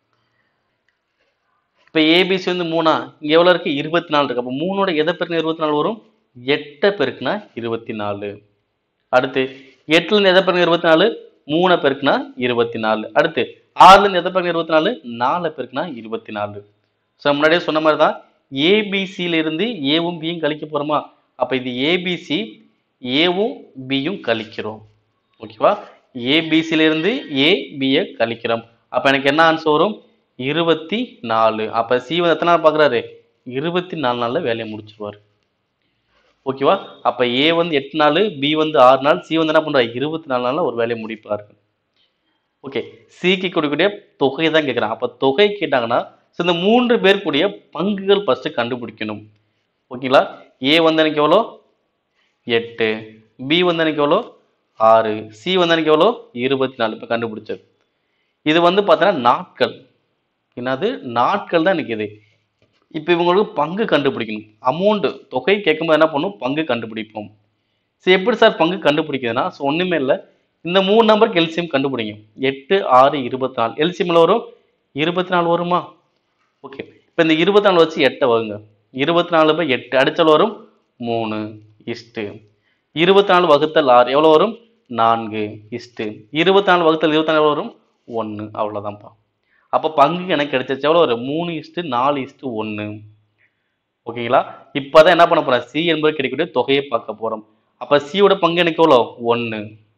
இப்போ ஏபிசி வந்து மூணா இங்கே எவ்வளோ இருக்கு இருபத்தி நாலு இருக்கு அப்போ மூணோட எதை பெருக்குனா இருபத்தி நாலு வரும் எட்டை பெருக்குனா இருபத்தி நாலு அடுத்து எட்டுல இருந்து எதை பெருக்குனா இருபத்தி நாலு மூணை பெருக்குனா இருபத்தி நாலு அடுத்து ஆறுல இருந்து எதை பெருக்குனா இருபத்தி நாலு நாலை பெருக்குனா இருபத்தி நாலு ஸோ முன்னாடியே சொன்ன மாதிரி தான் ஏபிசியில இருந்து ஏவும் பியும் கழிக்க போறோமா அப்போ இது ஏபிசி ஏவும் பியும் கழிக்கிறோம் ஓகேவா ஏபிசியில இருந்து ஏ பியை கழிக்கிறோம் அப்போ எனக்கு என்ன ஆன்சர் வரும் இருபத்தி நாலு அப்போ சி வந்து எத்தனை நாள் பார்க்குறாரு இருபத்தி நாலு நாளில் வேலையை முடிச்சிருவார் ஓகேவா அப்போ ஏ வந்து எட்டு நாள் பி வந்து ஆறு நாள் சி வந்து என்ன பண்ணுறாரு இருபத்தி நாலு நாளில் ஒரு வேலையை முடிப்பார் ஓகே சிக்கு கொடுக்கக்கூடிய தொகை தான் கேட்குறான் அப்போ தொகை கேட்டாங்கன்னா ஸோ இந்த மூன்று பேருக்குடைய பங்குகள் ஃபஸ்ட்டு கண்டுபிடிக்கணும் ஓகேங்களா ஏ வந்து எனக்கு எவ்வளோ எட்டு பி வந்து எனக்கு எவ்வளோ ஆறு சி வந்து எனக்கு எவ்வளோ இருபத்தி நாலு இப்போ கண்டுபிடிச்சது இது வந்து பார்த்தீங்கன்னா நாட்கள் என்னது நாட்கள் தான் எனக்கு இது இப்போ இவங்களுக்கு பங்கு கண்டுபிடிக்கணும் அமௌண்ட் தொகை கேட்கும்போது என்ன பண்ணும் பங்கு கண்டுபிடிப்போம் சரி எப்படி சார் பங்கு கண்டுபிடிக்குதுன்னா ஸோ ஒன்றுமே இல்லை இந்த மூணு நம்பருக்கு எல்சிஎம் கண்டுபிடிங்க எட்டு ஆறு இருபத்தி நாலு எல்சிஎம்ல வரும் இருபத்தி நாலு வருமா ஓகே இப்போ இந்த இருபத்தி நாலு வச்சு எட்டை வருங்க இருபத்தி நாலு பை எட்டு அடிச்சல் வரும் மூணு இஸ்ட்டு இருபத்தி நாலு வகுத்தல் ஆறு எவ்வளோ வரும் நான்கு இஸ்ட்டு இருபத்தி நாலு வகுத்தல் இருபத்தி நாலு வரும் ஒன்று அவ்வளோதான்ப்பா அப்போ பங்கு எனக்கு கிடைச்சிச்சு எவ்வளோ வரும் மூணு இஸ்ட்டு நாலு இஸ்ட்டு ஒன்று ஓகேங்களா இப்போதான் என்ன பண்ண போறோம் சி என்பது கிடைக்கக்கூடிய தொகையை பார்க்க போறோம் அப்போ சியோட பங்கு எனக்கு எவ்வளோ ஒன்று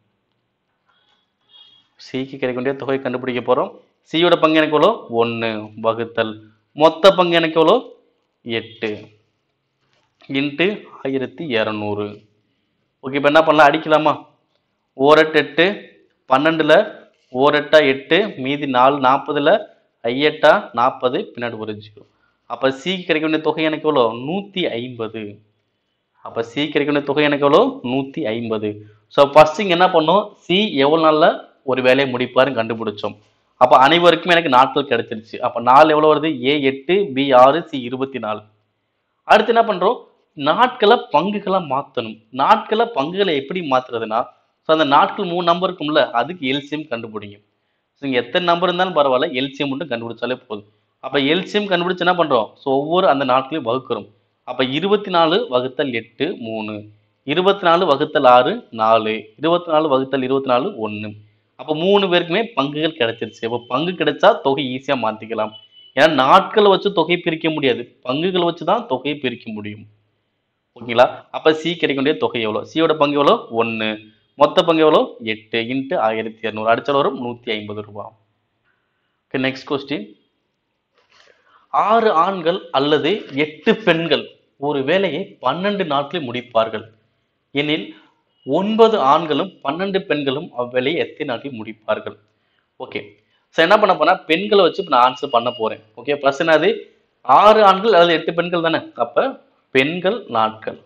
சிக்கு கிடைக்கக்கூடிய தொகை கண்டுபிடிக்க போறோம் சியோட பங்கு எனக்கு எவ்வளோ ஒன்று வகுத்தல் மொத்த பங்கு எனக்கு எவ்வளோ எட்டு இன்ட்டு ஆயிரத்தி இரநூறு ஓகே இப்போ என்ன பண்ணலாம் அடிக்கலாமா ஓரெட்டு எட்டு பன்னெண்டுல ஓரெட்டா எட்டு மீதி நாலு நாற்பதுல ஐயெட்டா நாற்பது பின்னாடி ஒரு ஜீரோ அப்போ சிக்கு கிடைக்க வேண்டிய தொகை எனக்கு எவ்வளோ நூற்றி ஐம்பது அப்போ சி கிடைக்க வேண்டிய தொகை எனக்கு எவ்வளோ நூற்றி ஐம்பது ஸோ ஃபர்ஸ்ட் இங்கே என்ன பண்ணோம் சி எவ்வளோ நாளில் ஒரு வேலையை முடிப்பாருன்னு கண்டுபிடிச்சோம் அப்போ அனைவருக்குமே எனக்கு நாட்கள் கிடைச்சிருச்சு அப்போ நாலு எவ்வளோ வருது ஏ எட்டு பி ஆறு சி இருபத்தி நாலு அடுத்து என்ன பண்றோம் நாட்களை பங்குகளா மாத்தணும் நாட்களை பங்குகளை எப்படி மாத்துறதுன்னா ஸோ அந்த நாட்கள் மூணு நம்பர் இருக்கும்ல அதுக்கு எல்சிஎம் கண்டுபிடிங்க ஸோ இங்கே எத்தனை நம்பர் இருந்தாலும் பரவாயில்ல எல்சிஎம் மட்டும் கண்டுபிடிச்சாலே போதும் அப்போ எல்சிஎம் கண்டுபிடிச்சு என்ன பண்றோம் ஸோ ஒவ்வொரு அந்த நாட்களையும் வகுக்கிறோம் அப்போ இருபத்தி நாலு வகுத்தல் எட்டு மூணு இருபத்தி நாலு வகுத்தல் ஆறு நாலு இருபத்தி நாலு வகுத்தல் இருபத்தி நாலு ஒன்று அப்போ மூணு பேருக்குமே பங்குகள் கிடைச்சிருச்சு அப்போ பங்கு கிடைச்சா தொகை ஈஸியாக மாற்றிக்கலாம் ஏன்னா நாட்களை வச்சு தொகை பிரிக்க முடியாது பங்குகளை வச்சு தான் தொகையை பிரிக்க முடியும் ஓகேங்களா அப்ப சி கிடைக்க வேண்டிய தொகை எவ்வளோ சியோட பங்கு எவ்வளோ ஒன்று மொத்த பங்கு எவ்வளோ எட்டு இன்ட்டு ஆயிரத்தி இரநூறு அடிச்சால் வரும் நூற்றி ஐம்பது ரூபாய் ஓகே நெக்ஸ்ட் கொஸ்டின் ஆறு ஆண்கள் அல்லது எட்டு பெண்கள் ஒரு வேலையை பன்னெண்டு நாட்களில் முடிப்பார்கள் எனில் ஒன்பது ஆண்களும் பன்னெண்டு பெண்களும் அவ்வேலையை எத்தனை நாட்களில் முடிப்பார்கள் ஓகே ஸோ என்ன பண்ண போனா பெண்களை வச்சு இப்போ நான் ஆன்சர் பண்ண போறேன் ஓகே ப்ளஸ் என்னது ஆறு ஆண்கள் அல்லது எட்டு பெண்கள் தானே அப்ப பெண்கள் நாட்கள்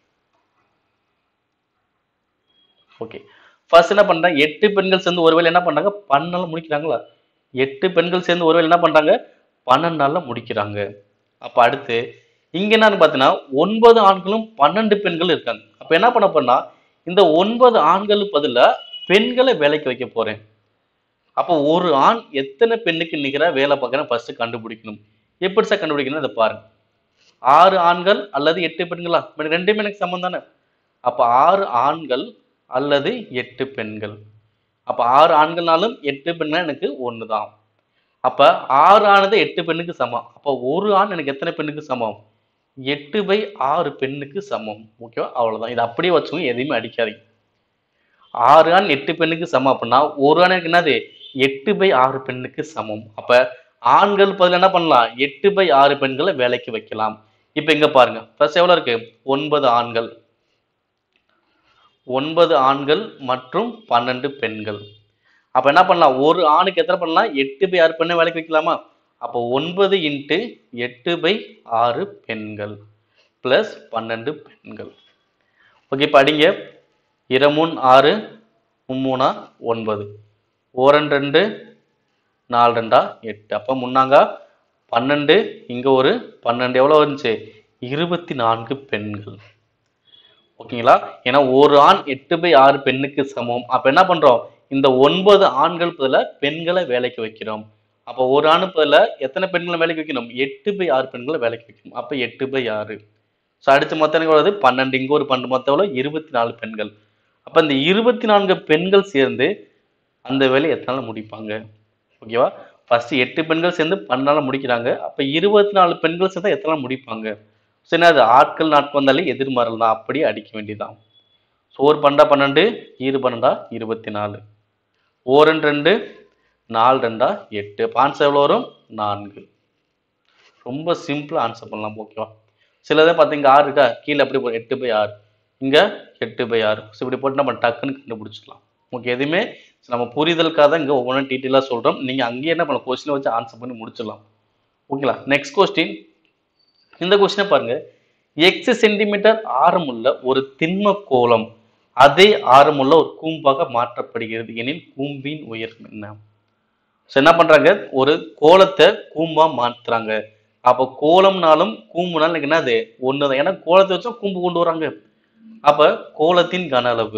ஓகே ஃபர்ஸ்ட் என்ன பண்றாங்க எட்டு பெண்கள் சேர்ந்து ஒரு வேலை என்ன பண்றாங்க பன்னெண்டு நாள்ல முடிக்கிறாங்களா எட்டு பெண்கள் சேர்ந்து ஒரு வேலை என்ன பண்றாங்க பன்னெண்டு நாள்ல முடிக்கிறாங்க அப்ப அடுத்து இங்க என்னன்னு பார்த்தீங்கன்னா ஒன்பது ஆண்களும் பன்னெண்டு பெண்கள் இருக்காங்க அப்ப என்ன பண்ண போறேன்னா இந்த ஒன்பது ஆண்களுக்கு பதிலா பெண்களை வேலைக்கு வைக்க போறேன் அப்போ ஒரு ஆண் எத்தனை பெண்ணுக்கு நிகரா வேலை பார்க்கறேன் ஃபர்ஸ்ட் கண்டுபிடிக்கணும் எப்படி சார் கண்டுபிடிக்கணும் இதை பாருங்க ஆறு ஆண்கள் அல்லது எட்டு பெண்களா இப்ப ரெண்டுமே எனக்கு சமம் தானே அப்ப ஆறு ஆண்கள் அல்லது எட்டு பெண்கள் அப்ப ஆறு ஆண்கள்னாலும் எட்டு பெண்கள் எனக்கு ஒன்று தான் அப்ப ஆறு ஆனது எட்டு பெண்ணுக்கு சமம் அப்ப ஒரு ஆண் எனக்கு எத்தனை பெண்ணுக்கு சமம் எட்டு பை ஆறு பெண்ணுக்கு சமம் ஓகேவா அவ்வளவுதான் இது அப்படியே வச்சுக்கோங்க எதையுமே அடிக்காதீங்க ஆறு ஆண் எட்டு பெண்ணுக்கு சமம் அப்படின்னா ஒரு ஆண் எனக்கு என்னது எட்டு பை ஆறு பெண்ணுக்கு சமம் அப்ப ஆண்கள் பதில் என்ன பண்ணலாம் எட்டு பை ஆறு பெண்களை வேலைக்கு வைக்கலாம் இப்ப இங்க பாருங்க ஃபர்ஸ்ட் எவ்வளவு இருக்கு ஒன்பது ஆண்கள் ஒன்பது ஆண்கள் மற்றும் பன்னெண்டு பெண்கள் அப்ப என்ன பண்ணலாம் ஒரு ஆணுக்கு எத்தனை பண்ணலாம் எட்டு பை ஆறு பெண்ணை வேலைக்கு வைக்கலாமா அப்போ ஒன்பது இன்ட்டு எட்டு பை ஆறு பெண்கள் பிளஸ் பன்னெண்டு பெண்கள் ஓகே இப்போ அடிங்க இரமூன் ஆறு மும்மூணா ஒன்பது ஓரன் ரெண்டு நாலு ரெண்டா எட்டு அப்போ முன்னாங்க பன்னெண்டு இங்கே ஒரு பன்னெண்டு எவ்வளோ வந்துச்சு இருபத்தி நான்கு பெண்கள் ஓகேங்களா ஏன்னா ஒரு ஆண் எட்டு பை ஆறு பெண்ணுக்கு சமம் அப்ப என்ன பண்றோம் இந்த ஒன்பது ஆண்கள் பதில பெண்களை வேலைக்கு வைக்கிறோம் அப்ப ஒரு ஆணு பதில எத்தனை பெண்களை வேலைக்கு வைக்கணும் எட்டு பை ஆறு பெண்களை வேலைக்கு வைக்கணும் அப்ப எட்டு பை ஆறு ஸோ அடுத்து மொத்தம் எனக்கு வருது பன்னெண்டு இங்க ஒரு பன்னெண்டு மொத்தம் எவ்வளோ இருபத்தி நாலு பெண்கள் அப்ப இந்த இருபத்தி நான்கு பெண்கள் சேர்ந்து அந்த வேலையை எத்தனை நாள் முடிப்பாங்க ஓகேவா ஃபர்ஸ்ட் எட்டு பெண்கள் சேர்ந்து பன்னெண்டு நாள் முடிக்கிறாங்க அப்ப இருபத்தி நாலு பெண்கள் சேர்ந்தா எத்தனை நாள் முடிப்பாங்க ஸோ என்ன அது ஆட்கள் நாட்கள் வந்தாலே எதிர்மாறல் தான் அப்படியே அடிக்க வேண்டியதுதான் சோறு பன்னெண்டா பன்னெண்டு ஈரு பன்னெண்டா இருபத்தி நாலு ஓரன் ரெண்டு நாலு ரெண்டா எட்டு அப்ப ஆன்சர் எவ்வளோ வரும் நான்கு ரொம்ப சிம்பிளாக ஆன்சர் பண்ணலாம் ஓகேவா சிலதை பார்த்து இங்கே ஆறு இருக்கா கீழே அப்படி போ எட்டு பை ஆறு இங்கே எட்டு பை ஆறு ஸோ இப்படி போட்டு நம்ம டக்குன்னு கண்டுபிடிச்சிடலாம் ஓகே எதுவுமே நம்ம புரிதலுக்காக தான் இங்கே ஒவ்வொன்றும் டீட்டெயிலாக சொல்கிறோம் நீங்கள் அங்கேயே என்ன பண்ண கொஸ்டினை வச்சு ஆன்சர் பண்ணி முடிச்சிடலாம் ஓகேங்களா நெக்ஸ்ட் கொஸ்டின் இந்த கொஸ்டினை பாருங்க எக்ஸ் சென்டிமீட்டர் ஆரமுள்ள ஒரு திண்ம கோளம் அதே ஆரமுள்ள ஒரு கூம்பாக மாற்றப்படுகிறது எனில் கூம்பின் உயரம் என்ன ஸோ என்ன பண்றாங்க ஒரு கோலத்தை கூம்பா மாத்துறாங்க அப்போ கோலம்னாலும் கூம்புனாலும் எனக்கு என்னது ஒண்ணுதான் ஏன்னா கோலத்தை வச்சா கூம்பு கொண்டு வராங்க அப்ப கோலத்தின் கன அளவு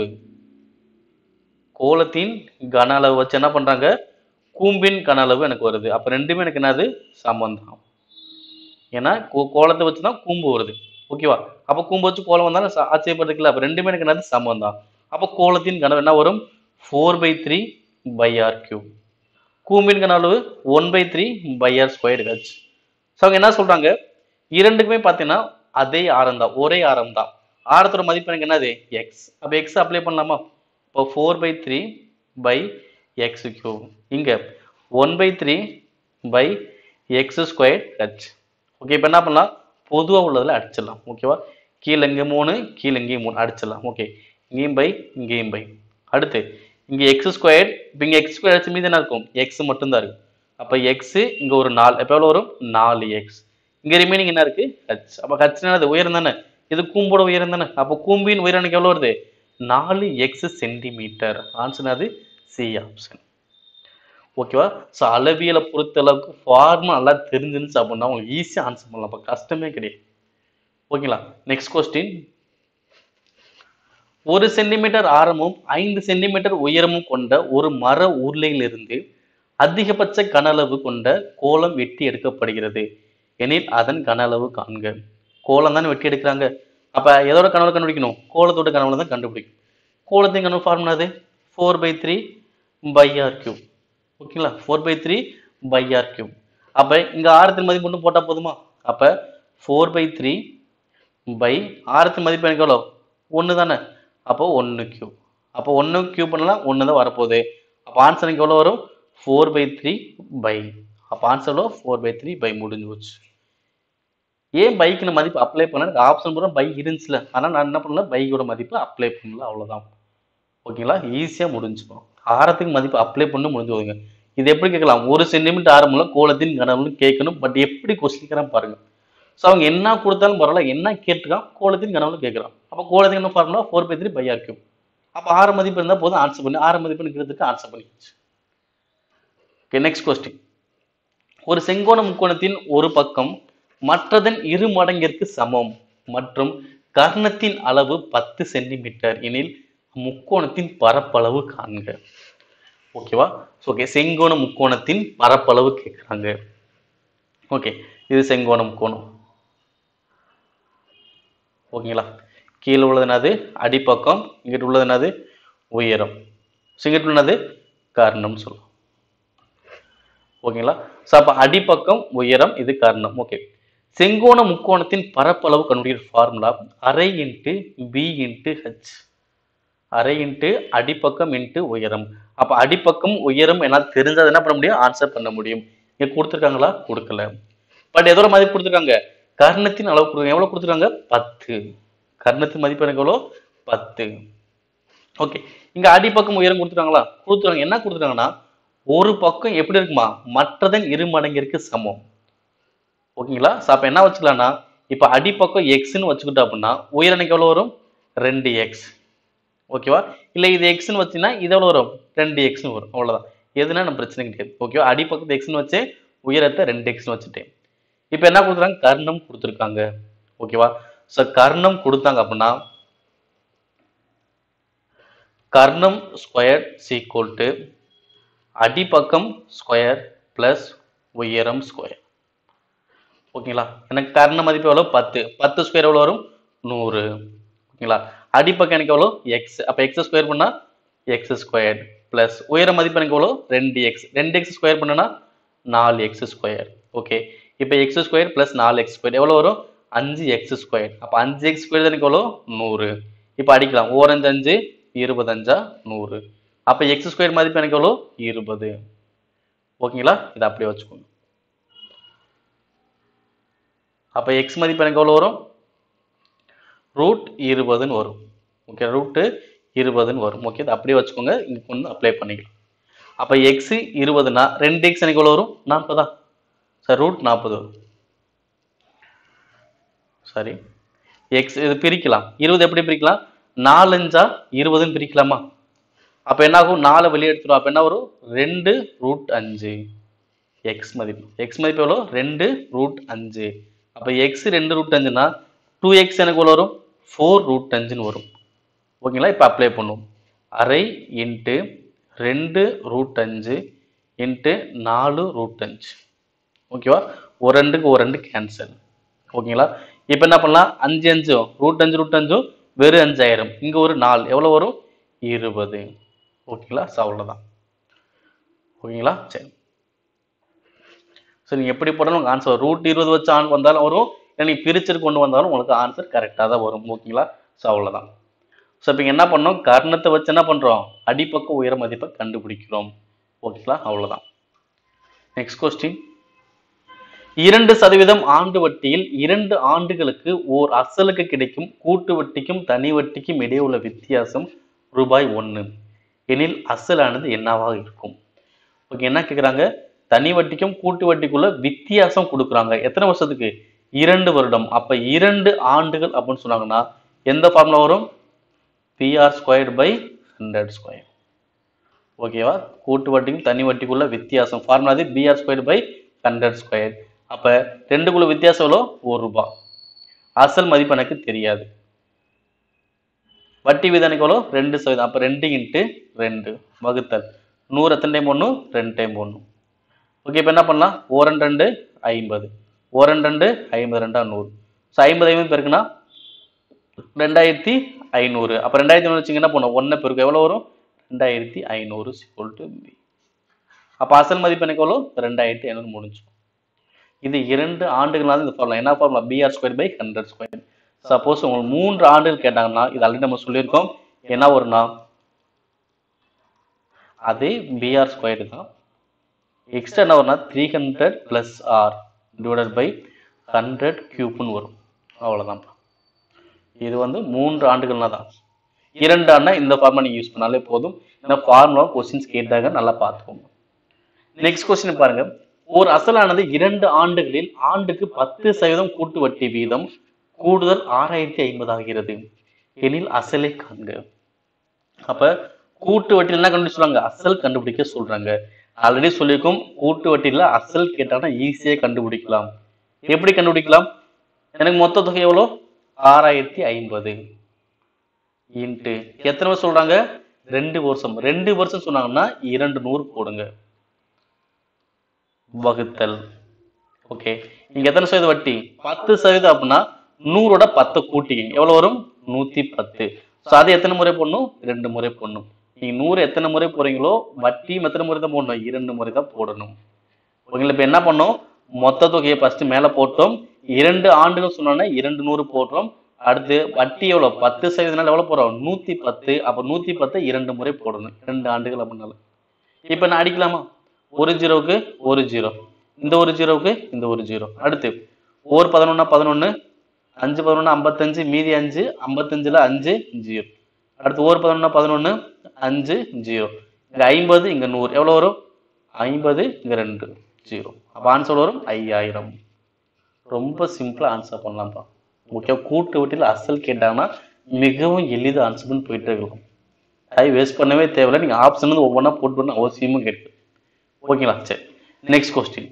கோலத்தின் கன அளவு வச்சு என்ன பண்றாங்க கூம்பின் கன அளவு எனக்கு வருது அப்ப ரெண்டுமே எனக்கு என்னது சமந்தான் ஏன்னா கோ- கோலத்தை வச்சு தான் கூம்பு வருது ஓகேவா அப்ப கூம்பு வச்சு கோலம் வந்தாலும் ச- ஆச்சரியப்படுறதுக்குல அப்ப ரெண்டுமே எனக்கு என்னது சமம் தான் அப்ப கோலத்தின் கனவு என்ன வரும் four by three by r cube கூம்பின் கன அளவு one by three by r square h so அவங்க என்ன சொல்றாங்க இரண்டுக்குமே பார்த்தீங்கன்னா அதே ஆரம் தான் ஒரே ஆரம் தான் ஆரத்தோட மதிப்பு எனக்கு என்னது எக்ஸ் அப்போ எக்ஸ் அப்ளை பண்ணலாமா இப்போ four by three by x cube இங்கே one by three by x square h okay இப்போ என்ன பண்ணலாம் பொதுவாக உள்ளதில் அடிச்சிடலாம் ஓகேவா கீழே இங்கே மூணு கீழே இங்கேயும் மூணு அடிச்சிடலாம் ஓகே இங்கேயும் பை இங்கேயும் பை அடுத்து இங்கே எக்ஸ் ஸ்கொயர் இப்போ இங்கே எக்ஸ் ஸ்கொயர் அடிச்சு மீது என்ன இருக்கும் எக்ஸ் மட்டும்தான் இருக்கு அப்போ எக்ஸ் இங்கே ஒரு நாலு எப்போ எவ்வளோ வரும் நாலு எக்ஸ் இங்கே ரிமைனிங் என்ன இருக்கு ஹச் அப்போ ஹச் என்னது உயரம் தானே இது கூம்போட உயரம் தானே அப்போ கூம்பின் உயரம் எனக்கு எவ்வளோ வருது நாலு எக்ஸ் சென்டிமீட்டர் ஆன்சர் அது சி ஆப்ஷன் ஓகேவா ஸோ அளவியலை பொறுத்த அளவுக்கு ஃபார்முலா நல்லா தெரிஞ்சிருந்துச்சு அப்படின்னா உங்களுக்கு ஈஸியாக ஆன்சர் பண்ணலாம் அப்போ கஷ்டமே கிடையாது ஓகேங்களா நெக்ஸ்ட் கொஸ்டின் ஒரு சென்டிமீட்டர் ஆரமும் ஐந்து சென்டிமீட்டர் உயரமும் கொண்ட ஒரு மர உருளையிலிருந்து அதிகபட்ச கன அளவு கொண்ட கோலம் வெட்டி எடுக்கப்படுகிறது எனில் அதன் கன அளவு காண்க கோலம் தானே வெட்டி எடுக்கிறாங்க அப்ப எதோட கனவு கண்டுபிடிக்கணும் கோலத்தோட கனவுல தான் கண்டுபிடிக்கும் கோலத்தின் கனவு ஃபார்முலா அது four by three by r cube ஓகேங்களா four by three by r cube அப்போ இங்கே ஆரத்தின் மதிப்பு மட்டும் போட்டால் போதுமா அப்போ ஃபோர் பை த்ரீ பை ஆரத்தின் மதிப்பு எனக்கு எவ்வளோ ஒன்று தானே அப்போ ஒன்று கியூ அப்போ ஒன்று கியூ பண்ணலாம் ஒன்று தான் வரப்போகுது அப்போ ஆன்சர் எனக்கு எவ்வளோ வரும் ஃபோர் பை த்ரீ பை அப்போ ஆன்சர் எவ்வளோ ஃபோர் பை த்ரீ பை முடிஞ்சு போச்சு ஏன் பைக்கு மதிப்பு அப்ளை பண்ண எனக்கு ஆப்ஷன் பூரா பை இருந்துச்சுல ஆனால் நான் என்ன பண்ணல பைக்கோட மதிப்பு அப்ளை பண்ணல அவ்வளோதான் ஓகேங்களா ஈஸியாக முடிஞ்சுக்கும் ஆரத்துக்கு மதிப்பு அப்ளை பண்ண முடிஞ்சு போகுங்க இது எப்படி கேட்கலாம் ஒரு சென்டிமீட்டர் ஆரம்பம் கோலத்தின் கனவுன்னு கேட்கணும் பட் எப்படி கொஸ்டின் கேட்குறான் பாருங்க ஸோ அவங்க என்ன கொடுத்தாலும் பரவாயில்ல என்ன கேட்டிருக்கான் கோலத்தின் கனவுல கேட்குறான் அப்போ கோலத்தின் கனவு ஃபார்முலா ஃபோர் பை த்ரீ பையா இருக்கும் அப்போ ஆறு மதிப்பு இருந்தால் போதும் ஆன்சர் பண்ணி ஆறு மதிப்பு இருக்கிறதுக்கு ஆன்சர் பண்ணிடுச்சு ஓகே நெக்ஸ்ட் கொஸ்டின் ஒரு செங்கோண முக்கோணத்தின் ஒரு பக்கம் மற்றதன் இரு மடங்கிற்கு சமம் மற்றும் கர்ணத்தின் அளவு பத்து சென்டிமீட்டர் எனில் முக்கோணத்தின் பரப்பளவு காண்க ஓகேவா ஓகே செங்கோண முக்கோணத்தின் பரப்பளவு கேட்குறாங்க ஓகே இது செங்கோண முக்கோணம் ஓகேங்களா கீழே உள்ளது என்னது அடிப்பக்கம் இங்கிட்டு உள்ளது என்னது உயரம் ஸோ இங்கிட்டு உள்ளது கர்ணம் சொல்லுவோம் ஓகேங்களா ஸோ அப்போ அடிப்பக்கம் உயரம் இது கர்ணம் ஓகே செங்கோண முக்கோணத்தின் பரப்பளவு கண்டுபிடிக்கிற ஃபார்முலா அரை இன்ட்டு பி இன்ட்டு ஹெச் அரை இன்ட்டு அடிப்பக்கம் இன்ட்டு உயரம் அப்போ அடிப்பக்கம் உயரம் என்னால் தெரிஞ்சது என்ன பண்ண முடியும் ஆன்சர் பண்ண முடியும் இங்கே கொடுத்துருக்காங்களா கொடுக்கல பட் எதோட மதிப்பு கொடுத்துருக்காங்க கர்ணத்தின் அளவு கொடுக்குறாங்க எவ்வளோ கொடுத்துருக்காங்க பத்து கர்ணத்தின் மதிப்பு எனக்கு எவ்வளோ பத்து ஓகே இங்கே அடிப்பக்கம் உயரம் கொடுத்துருக்காங்களா கொடுத்துருக்காங்க என்ன கொடுத்துருக்காங்கன்னா ஒரு பக்கம் எப்படி இருக்குமா மற்றதன் இரு மடங்கிற்கு சமம் ஓகேங்களா ஸோ அப்போ என்ன வச்சுக்கலாம்னா இப்போ அடிப்பக்கம் எக்ஸ்ன்னு வச்சுக்கிட்டோம் அப்படின்னா உயரம் எனக்கு எவ்வளோ வரும் ரெண்டு எக்ஸ் ஓகேவா இல்லை இது எக்ஸ்னு வச்சுன்னா இது எவ்வளோ வரும் ரெண்டு எக்ஸ்னு வரும் அவ்வளோதான் எதுனா நம்ம பிரச்சனை கிடையாது ஓகேவா அடிப்பக்கத்து எக்ஸ்னு வச்சு உயரத்தை ரெண்டு எக்ஸ்னு வச்சுட்டேன் இப்போ என்ன கொடுத்துருக்காங்க கர்ணம் கொடுத்துருக்காங்க ஓகேவா ஸோ கர்ணம் கொடுத்தாங்க அப்படின்னா கர்ணம் ஸ்கொயர் சீக்குவல் டு அடிப்பக்கம் ஸ்கொயர் ப்ளஸ் உயரம் ஸ்கொயர் ஓகேங்களா எனக்கு கர்ண மதிப்பு எவ்வளோ பத்து பத்து ஸ்கொயர் எவ்வளோ வரும் நூறு ஓகேங்களா அடிப்பக்கம் எனக்கு எவ்வளோ எக்ஸ் அப்போ எக்ஸ் ஸ்கொயர் பண்ணால் எக்ஸ் ஸ்கொயர் ப்ளஸ் உயர மதிப்பு எனக்கு எவ்வளோ ரெண்டு எக்ஸ் ரெண்டு எக்ஸ் ஸ்கொயர் பண்ணனா நாலு எக்ஸ் ஸ்கொயர் ஓகே இப்போ எக்ஸ் ஸ்கொயர் ப்ளஸ் நாலு எக்ஸ் ஸ்கொயர் எவ்வளோ வரும் அஞ்சு எக்ஸ் ஸ்கொயர் அப்போ அஞ்சு எக்ஸ் ஸ்கொயர் எனக்கு எவ்வளோ நூறு இப்போ அடிக்கலாம் ஓரஞ்சு அஞ்சு இருபத்தஞ்சா நூறு அப்போ எக்ஸ் ஸ்கொயர் மதிப்பு எனக்கு எவ்வளோ இருபது ஓகேங்களா இதை அப்படியே வச்சுக்கோங்க அப்போ எக்ஸ் மதிப்பு எனக்கு எவ்வளோ வரும் ரூட் இருபதுன்னு வரும் ஓகே ரூட்டு இருபதுன்னு வரும் ஓகே இதை அப்படியே வச்சுக்கோங்க இங்கே கொண்டு அப்ளை பண்ணிக்கலாம் அப்போ எக்ஸு இருபதுனா ரெண்டு எக்ஸ் எனக்கு எவ்வளோ வரும் நாற்பதா சார் ரூட் நாற்பது வரும் சரி எக்ஸ் இது பிரிக்கலாம் இருபது எப்படி பிரிக்கலாம் நாலஞ்சா இருபதுன்னு பிரிக்கலாமா அப்போ என்ன ஆகும் நாலு வெளியே எடுத்துரும் அப்போ என்ன வரும் ரெண்டு ரூட் அஞ்சு எக்ஸ் மதிப்பு எக்ஸ் மதிப்பு எவ்வளோ ரெண்டு ரூட் அஞ்சு அப்போ எக்ஸ் ரெண்டு ரூட் அஞ்சுனா டூ எக்ஸ் எனக்கு எவ்வளோ வரும் ஃபோர் ரூட் அஞ்சுன்னு வரும் ஓகேங்களா இப்போ அப்ளை பண்ணுவோம் அரை இன்ட்டு ரெண்டு ரூட் அஞ்சு இன்ட்டு நாலு ரூட் அஞ்சு ஓகேவா ஒரு ரெண்டுக்கு ஒரு ரெண்டு கேன்சல் ஓகேங்களா இப்போ என்ன பண்ணலாம் அஞ்சு அஞ்சும் ரூட் அஞ்சு ரூட் அஞ்சும் வெறும் அஞ்சாயிரம் இங்கே ஒரு நாலு எவ்வளோ வரும் இருபது ஓகேங்களா ஸோ அவ்வளோதான் ஓகேங்களா சரி ஸோ நீங்கள் எப்படி போட்டாலும் உங்களுக்கு ஆன்சர் ரூட் இருபது வச்சு ஆன் வந்தாலும் வரும் இல்லை நீங்கள் பிரிச்சுட்டு கொண்டு வந்தாலும் உங்களுக்கு ஆன்சர் கரெக்டாக தான் வரும் ஓகேங்களா ஸோ அவ்வளோதான் ஸோ இப்போ என்ன பண்ணோம் கர்ணத்தை வச்சு என்ன பண்ணுறோம் அடிப்பக்க உயர மதிப்பை கண்டுபிடிக்கிறோம் ஓகேங்களா அவ்வளோதான் நெக்ஸ்ட் கொஸ்டின் இரண்டு சதவீதம் ஆண்டு வட்டியில் இரண்டு ஆண்டுகளுக்கு ஓர் அசலுக்கு கிடைக்கும் கூட்டு வட்டிக்கும் தனி வட்டிக்கும் இடையே உள்ள வித்தியாசம் ரூபாய் ஒன்று எனில் அசலானது என்னவாக இருக்கும் ஓகே என்ன கேட்குறாங்க தனி வட்டிக்கும் கூட்டு வட்டிக்குள்ள வித்தியாசம் கொடுக்குறாங்க எத்தனை வருஷத்துக்கு இரண்டு வருடம் அப்ப இரண்டு ஆண்டுகள் அப்படின்னு சொன்னாங்கன்னா எந்த ஃபார்முலா வரும் PR squared by hundred square ஓகேவா கூட்டு வட்டிக்கும் தனி வட்டிக்குள்ள வித்தியாசம் ஃபார்முலா அது PR squared by hundred square அப்ப ரெண்டுக்குள்ள வித்தியாசம் எவ்வளோ ஒரு ரூபாய் அசல் மதிப்பு எனக்கு தெரியாது வட்டி வீதம் எனக்கு எவ்வளோ ரெண்டு சதவீதம் அப்போ ரெண்டு இன்ட்டு ரெண்டு வகுத்தல் நூறு எத்தனை டைம் ஒன்று ரெண்டு டைம் ஒன்று ஓகே இப்போ என்ன பண்ணலாம் ஓரன் ரெண்டு ஐம்பது ஓரன் ரெண்டு ஐம்பது ரெண்டா நூறு ஸோ ஐம்பது ஐம்பது பேருக்குன்னா ரெண்டாயிரத்தி ஐநூறு அப்போ ரெண்டாயிரத்தி ஐநூறு வச்சிங்க என்ன பண்ணும் ஒன்றை பெருக்கு எவ்வளோ வரும் ரெண்டாயிரத்தி ஐநூறு சிக்வல் டு பி அப்போ அசல் மதிப்பு எனக்கு எவ்வளோ ரெண்டாயிரத்தி ஐநூறு முடிஞ்சு இது இரண்டு ஆண்டுகளாக இந்த ஃபார்முலா என்ன formula PR square by hundred square suppose உங்களுக்கு மூன்று ஆண்டுகள் கேட்டாங்கன்னா இது ஆல்ரெடி நம்ம சொல்லியிருக்கோம் என்ன வரும்னா அதே பிஆர் ஸ்கொயர் தான் எக்ஸ்ட்ரா என்ன வரும்னா three hundred plus r divided by hundred கியூப்னு வரும் அவ்வளோதான்ப்பா இது வந்து மூன்று ஆண்டுகள்னா தான் இரண்டு ஆண்டா இந்த ஃபார்முலா நீங்கள் யூஸ் பண்ணாலே போதும் இந்த ஃபார்முலா கொஸ்டின்ஸ் கேட்டாங்க நல்லா பார்த்துக்கோங்க நெக்ஸ்ட் கொஸ்டின் பாருங்க ஒரு அசலானது இரண்டு ஆண்டுகளில் ஆண்டுக்கு பத்து சதவீதம் கூட்டு வட்டி வீதம் கூடுதல் ஆறாயிரத்தி ஐம்பது ஆகிறது எனில் அசலை காண்க அப்ப கூட்டு வட்டியில் என்ன கண்டுபிடிச்சாங்க அசல் கண்டுபிடிக்க சொல்றாங்க ஆல்ரெடி சொல்லியிருக்கோம் கூட்டு வட்டியில அசல் கேட்டாங்கன்னா ஈஸியா கண்டுபிடிக்கலாம் எப்படி கண்டுபிடிக்கலாம் எனக்கு மொத்த தொகை எவ்வளோ ஆறாயிரத்தி ஐம்பது இன்ட்டு எத்தனை வருஷம் சொல்றாங்க ரெண்டு வருஷம் ரெண்டு வருஷம் சொன்னாங்கன்னா இரண்டு நூறு போடுங்க வகுத்தல் ஓகே இங்க எத்தனை சதவீதம் வட்டி பத்து சதவீதம் அப்படின்னா நூறோட பத்தை கூட்டிக்கிங்க எவ்வளவு வரும் நூத்தி பத்து ஸோ அது எத்தனை முறை போடணும் ரெண்டு முறை போடணும் நீங்க நூறு எத்தனை முறை போறீங்களோ வட்டியும் எத்தனை முறை தான் போடணும் இரண்டு முறை தான் போடணும் ஓகேங்களா இப்போ என்ன பண்ணோம் மொத்த தொகையை ஃபர்ஸ்ட் மேல போட்டோம் இரண்டு ஆண்டுகள் சொன்னோன்னா இரண்டு நூறு போடுறோம் அடுத்து வட்டி எவ்வளவு பத்து சதவீதம் எவ்வளவு போடுறோம் நூத்தி பத்து அப்ப நூத்தி பத்தை இரண்டு முறை போடணும் ரெண்டு ஆண்டுகள் அப்படின்னால இப்ப நான் அடிக்கலாமா ஒரு ஜீரோவுக்கு ஒரு ஜீரோ இந்த ஒரு ஜீரோவுக்கு இந்த ஒரு ஜீரோ அடுத்து ஒரு பதினொன்னா பதினொன்னு அஞ்சு பதினொன்று ஐம்பத்தஞ்சு மீதி அஞ்சு ஐம்பத்தஞ்சுல அஞ்சு ஜீரோ அடுத்து ஒரு பதினொன்னா பதினொன்று அஞ்சு ஜீரோ இங்க ஐம்பது இங்க நூறு எவ்வளவு வரும் ஐம்பது இங்க ரெண்டு ஜீரோ அப்போ ஆன்சர் வரும் ஐயாயிரம் ரொம்ப சிம்பிளா ஆன்சர் பண்ணலாம்ப்பா ஓகே கூட்டு வட்டியில் அசல் கேட்டாங்கன்னா மிகவும் எளிதாக ஆன்சர் பண்ணி போயிட்டே இருக்கலாம் டைம் வேஸ்ட் பண்ணவே தேவையில்லை நீங்கள் ஆப்ஷன் வந்து ஒவ்வொன்றா போட்டு பண்ண அவசியமும் கேட்கு ஓகேங்களா சரி நெக்ஸ்ட் கொஸ்டின்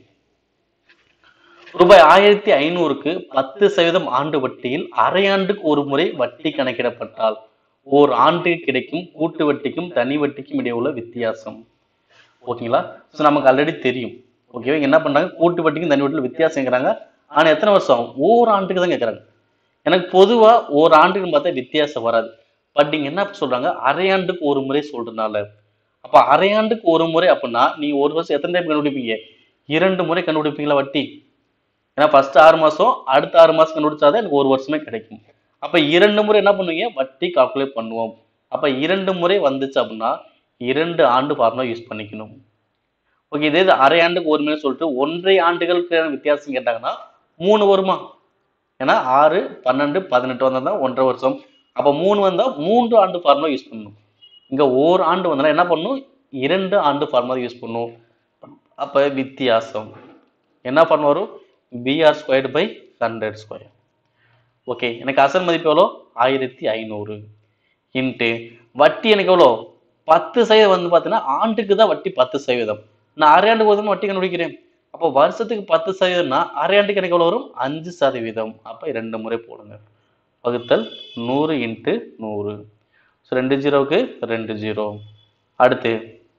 ரூபாய் ஆயிரத்தி ஐநூறுக்கு பத்து சதவீதம் ஆண்டு வட்டியில் அரையாண்டுக்கு ஒரு முறை வட்டி கணக்கிடப்பட்டால் ஓர் ஆண்டுக்கு கிடைக்கும் கூட்டு வட்டிக்கும் தனி வட்டிக்கும் இடையே உள்ள வித்தியாசம் ஓகேங்களா ஸோ நமக்கு ஆல்ரெடி தெரியும் ஓகேவா என்ன பண்றாங்க கூட்டு வட்டிக்கும் தனி வட்டியில் வித்தியாசங்கிறாங்க ஆனா எத்தனை வருஷம் ஓர் ஆண்டுக்கு தான் கேட்குறாங்க எனக்கு பொதுவா ஓர் ஆண்டுக்கு பார்த்தா வித்தியாசம் வராது பட் நீங்க என்ன சொல்றாங்க அரையாண்டுக்கு ஒரு முறை சொல்றதுனால அப்ப அரையாண்டுக்கு ஒரு முறை அப்படின்னா நீங்க ஒரு வருஷம் எத்தனை டைம் கண்டுபிடிப்பீங்க இரண்டு முறை கண்டுபிடிப்பீங்களா வட்டி ஏன்னா ஃபர்ஸ்ட் ஆறு மாசம் அடுத்த ஆறு மாசம் கண்டுபிடிச்சாதான் எனக்கு ஒரு வருஷமே கிடைக்கும் அப்ப இரண்டு முறை என்ன பண்ணுவீங்க வட்டி கால்குலேட் பண்ணுவோம் அப்ப இரண்டு முறை வந்துச்சு அப்படின்னா இரண்டு ஆண்டு ஃபார்முலா யூஸ் பண்ணிக்கணும் ஓகே இதே இது அரை ஆண்டுக்கு ஒரு முறை சொல்லிட்டு ஒன்றரை ஆண்டுகளுக்கு வித்தியாசம் கேட்டாங்கன்னா மூணு வருமா ஏன்னா ஆறு பன்னெண்டு பதினெட்டு வந்தா தான் ஒன்றரை வருஷம் அப்ப மூணு வந்தா மூன்று ஆண்டு ஃபார்முலா யூஸ் பண்ணணும் இங்க ஓர் ஆண்டு வந்தா என்ன பண்ணணும் இரண்டு ஆண்டு ஃபார்முலா யூஸ் பண்ணணும் அப்ப வித்தியாசம் என்ன பண்ண வரும் PR squared by hundred square okay எனக்கு அசல் மதிப்பு எவ்வளோ ஆயிரத்தி ஐநூறு இன்ட்டு வட்டி எனக்கு எவ்வளோ பத்து சதவீதம் வந்து பார்த்தீங்கன்னா ஆண்டுக்கு தான் வட்டி பத்து சதவீதம் நான் அரை ஆண்டுக்கு ஒரு வட்டி கண்டுபிடிக்கிறேன் அப்போ வருஷத்துக்கு பத்து சதவீதம்னா அரை ஆண்டுக்கு எனக்கு எவ்வளோ வரும் அஞ்சு சதவீதம் அப்போ ரெண்டு முறை போடுங்க வகுத்தல் நூறு இன்ட்டு நூறு ஸோ ரெண்டு ஜீரோவுக்கு ரெண்டு ஜீரோ அடுத்து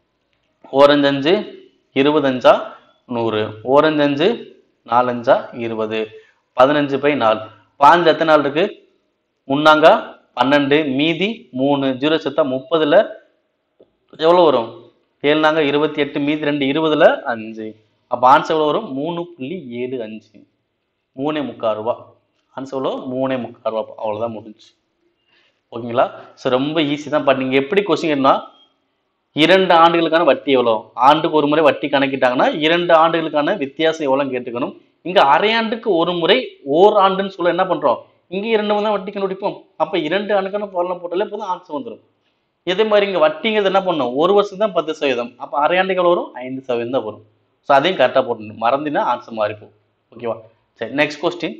ஓரஞ்சஞ்சு இருபத்தஞ்சா நூறு ஓரஞ்சஞ்சு நாலஞ்சா இருபது பதினஞ்சு பை நாலு பாஞ்சு எத்தனை நாள் இருக்கு முன்னாங்க பன்னெண்டு மீதி மூணு ஜீரோ செத்தா முப்பதுல எவ்வளவு வரும் ஏழுனாங்க இருபத்தி எட்டு மீதி ரெண்டு இருபதுல அஞ்சு அப்போ ஆன்சர் எவ்வளோ வரும் மூணு புள்ளி ஏழு அஞ்சு மூணே முக்கால் ரூபா ஆன்சர் எவ்வளோ மூணே முக்கால் ரூபா அவ்வளோதான் முடிஞ்சு ஓகேங்களா ஸோ ரொம்ப ஈஸி தான் பட் நீங்கள் எப்படி கொஸ்டின் கேட்டா இரண்டு ஆண்டுகளுக்கான வட்டி எவ்வளோ ஆண்டுக்கு ஒரு முறை வட்டி கணக்கிட்டாங்கன்னா இரண்டு ஆண்டுகளுக்கான வித்தியாசம் எவ்வளோன்னு கேட்டுக்கணும் இங்க அரையாண்டுக்கு ஒரு முறை ஓர் ஆண்டுன்னு சொல்ல என்ன பண்றோம் இங்க இரண்டு முறை தான் வட்டி கண்டுபிடிப்போம் அப்ப இரண்டு ஆண்டுக்கான பலனை போட்டாலே போதும் ஆன்சர் வந்துடும் இதே மாதிரி இங்க வட்டிங்கிறது என்ன பண்ணும் ஒரு வருஷம் தான் பத்து சதவீதம் அப்ப அரையாண்டுகள் வரும் ஐந்து சதவீதம் தான் வரும் ஸோ அதையும் கரெக்டாக போடணும் மறந்தினா ஆன்சர் மாறி போகும் ஓகேவா சரி நெக்ஸ்ட் கொஸ்டின்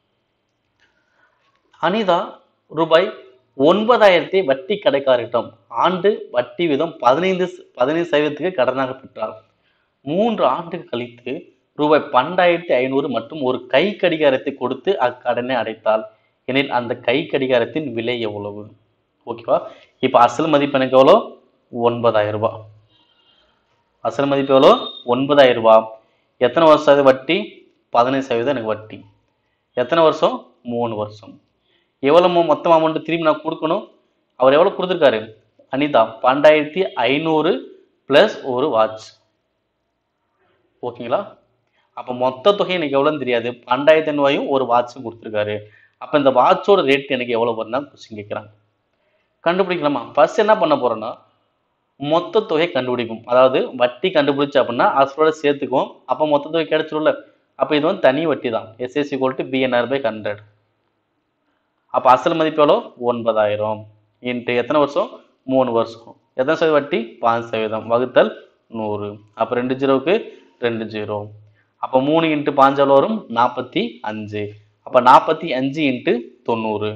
அனிதா ரூபாய் ஒன்பதாயிரத்தி வட்டி கடைக்காரிடம் ஆண்டு வட்டி வீதம் பதினைந்து பதினைந்து சதவீதத்துக்கு கடனாக பெற்றார் மூன்று ஆண்டுகள் கழித்து ரூபாய் பன்னெண்டாயிரத்தி ஐநூறு மற்றும் ஒரு கை கடிகாரத்தை கொடுத்து அக்கடனை அடைத்தால் எனில் அந்த கை கடிகாரத்தின் விலை எவ்வளவு ஓகேவா இப்போ அசல் மதிப்பு எனக்கு எவ்வளோ ஒன்பதாயிரம் ரூபாய் அசல் மதிப்பு எவ்வளோ ஒன்பதாயிரம் ரூபாய் எத்தனை வருஷம் அது வட்டி பதினைந்து சதவீதம் எனக்கு வட்டி எத்தனை வருஷம் மூணு வருஷம் எவ்வளோ மொத்தம் அமௌண்ட் திரும்பி நான் கொடுக்கணும் அவர் எவ்வளோ கொடுத்துருக்காரு அனிதா பன்னெண்டாயிரத்தி ஐநூறு ப்ளஸ் ஒரு வாட்ச் ஓகேங்களா அப்போ மொத்த தொகை எனக்கு எவ்வளோன்னு தெரியாது பன்னெண்டாயிரத்தி ஐநூறுவாயும் ஒரு வாட்சும் கொடுத்துருக்காரு அப்போ இந்த வாட்சோட ரேட் எனக்கு எவ்வளோ வரும்னா கொஸ்டின் கேட்குறாங்க கண்டுபிடிக்கலாமா ஃபர்ஸ்ட் என்ன பண்ண போறோம்னா மொத்த தொகை கண்டுபிடிப்போம் அதாவது வட்டி கண்டுபிடிச்சு அப்படின்னா அசலோட சேர்த்துக்குவோம் அப்போ மொத்த தொகை கிடைச்சிரும்ல அப்போ இது வந்து தனி வட்டி தான் SS equal to PNR by hundred அப்போ அசல் மதிப்பு எவ்வளோ ஒன்பதாயிரம் இன்ட்டு எத்தனை வருஷம் மூணு வருஷம் எத்தனை சதவீதம் வட்டி பாஞ்சு சதவீதம் வகுத்தல் நூறு அப்போ ரெண்டு ஜீரோவுக்கு ரெண்டு ஜீரோ அப்போ மூணு இன்ட்டு பாஞ்சு எவ்வளோ வரும் நாற்பத்தி அஞ்சு அப்போ நாற்பத்தி அஞ்சு இன்ட்டு தொண்ணூறு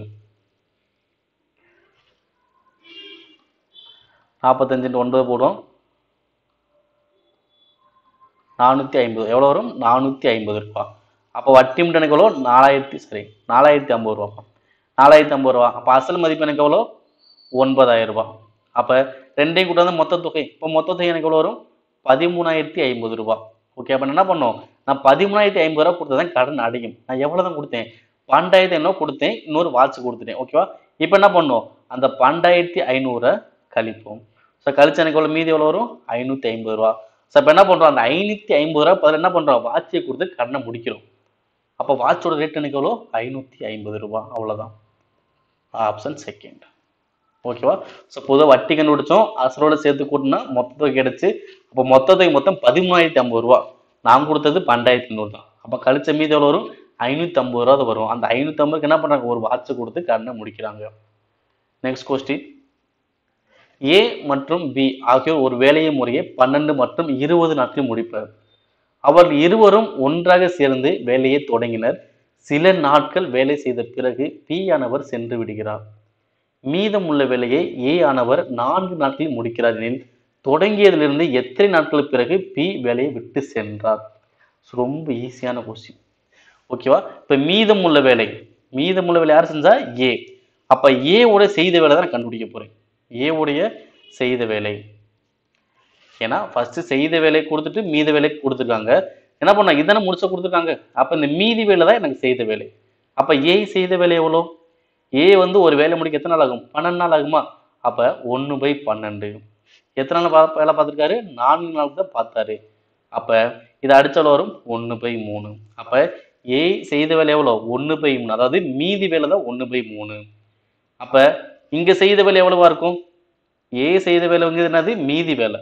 நாற்பத்தஞ்சு இன்ட்டு ஒன்பது போடுவோம் நானூற்றி ஐம்பது எவ்வளோ வரும் நானூற்றி ஐம்பது ரூபா அப்போ வட்டி மட்டும் எனக்கு எவ்வளோ நாலாயிரத்தி சரி நாலாயிரத்தி ஐம்பது ரூபா நாலாயிரத்தி ஐம்பது ரூபா அப்போ அசல் மதிப்பு எனக்கு எவ்வளோ ஒன்பதாயிரம் ரூபாய் அப்போ ரெண்டையும் கூட வந்து மொத்த தொகை இப்போ மொத்த தொகை எனக்கு எவ்வளோ வரும் பதிமூணாயிரத்தி ஐம்பது ரூபா ஓகே அப்போ என்ன பண்ணோம் நான் பதிமூணாயிரத்தி ஐம்பது ரூபா கொடுத்தா தான் கடன் அடையும் நான் எவ்வளோ தான் கொடுத்தேன் பன்னெண்டாயிரத்தி ஐநூறு கொடுத்தேன் இன்னொரு வாட்ச் கொடுத்துட்டேன் ஓகேவா இப்போ என்ன பண்ணோம் அந்த பன்னெண்டாயிரத்தி ஐநூறை கழிப்போம் ஸோ கழிச்சு எனக்கு எவ்வளோ மீதி எவ்வளோ வரும் ஐநூற்றி ஐம்பது ரூபா ஸோ இப்போ என்ன பண்ணுறோம் அந்த ஐநூற்றி ஐம்பது ரூபா பதில் என்ன பண்ணுறோம் வாட்சை கொடுத்து கடனை முடிக்கிறோம் அப்போ வாட்சோட ரேட் எனக்கு எவ்வளோ ஐநூற்றி ஐம்பது ரூபா அவ்வளோதான் ஆப்ஷன் செகண்ட் ஓகேவா ஸோ பொதுவாக வட்டி கண்டுபிடிச்சோம் அசலோட சேர்த்து கூட்டினா மொத்த தொகை கிடைச்சு அப்போ மொத்த தொகை மொத்தம் பதிமூணாயிரத்தி ஐம்பது ரூபா நான் கொடுத்தது பன்னெண்டாயிரத்தி ஐநூறு தான் அப்போ கழிச்ச மீதி எவ்வளோ வரும் ஐநூற்றி ஐம்பது ரூபா தான் வரும் அந்த ஐநூற்றி ஐம்பதுக்கு என்ன பண்ணுறாங்க ஒரு வாட்சை கொடுத்து கடனை முடிக்கிறாங்க நெக்ஸ்ட் கொஸ்டின் ஏ மற்றும் பி ஆகியோர் ஒரு வேலையை முறையே பன்னெண்டு மற்றும் இருபது நாட்களில் முடிப்பர் அவர்கள் இருவரும் ஒன்றாக சேர்ந்து வேலையை தொடங்கினர் சில நாட்கள் வேலை செய்த பிறகு பி ஆனவர் சென்று விடுகிறார் மீதமுள்ள வேலையை ஏ ஆனவர் நான்கு நாட்களில் முடிக்கிறார் எனில் தொடங்கியதிலிருந்து எத்தனை நாட்கள் பிறகு பி வேலையை விட்டு சென்றார் So, ரொம்ப ஈஸியான கொஸ்டின் ஓகேவா இப்போ மீதமுள்ள வேலை மீதமுள்ள வேலை யார் செஞ்சா ஏ அப்ப ஏ உடைய செய்த வேலை தான் நான் கண்டுபிடிக்க போறேன் ஏ உடைய செய்த வேலை ஏன்னா ஃபர்ஸ்ட் செய்த வேலை கொடுத்துட்டு மீத வேலை கொடுத்துருக்காங்க என்ன பண்ணா இதானே முடிச்ச கொடுத்துருக்காங்க அப்ப இந்த மீதி வேலை தான் எனக்கு செய்த வேலை அப்ப ஏ செய்த வேலை எவ்வளோ ஏ வந்து ஒரு வேலை முடிக்க எத்தனை நாள் ஆகும் பன்னெண்டு நாள் ஆகுமா அப்ப ஒன்று பை பன்னெண்டு எத்தனை நாள் பா- வேலை பார்த்துருக்காரு நான்கு நாள் தான் பார்த்தாரு அப்ப இதை அடிச்சாலும் வரும் ஒன்று பை மூணு அப்ப ஏ செய்த வேலை எவ்வளோ ஒன்று பை மூணு அதாவது மீதி வேலை தான் ஒன்று பை மூணு அப்ப இங்க செய்த வேலை எவ்வளவா இருக்கும் ஏ செய்த வேலை வந்து என்னது மீதி வேலை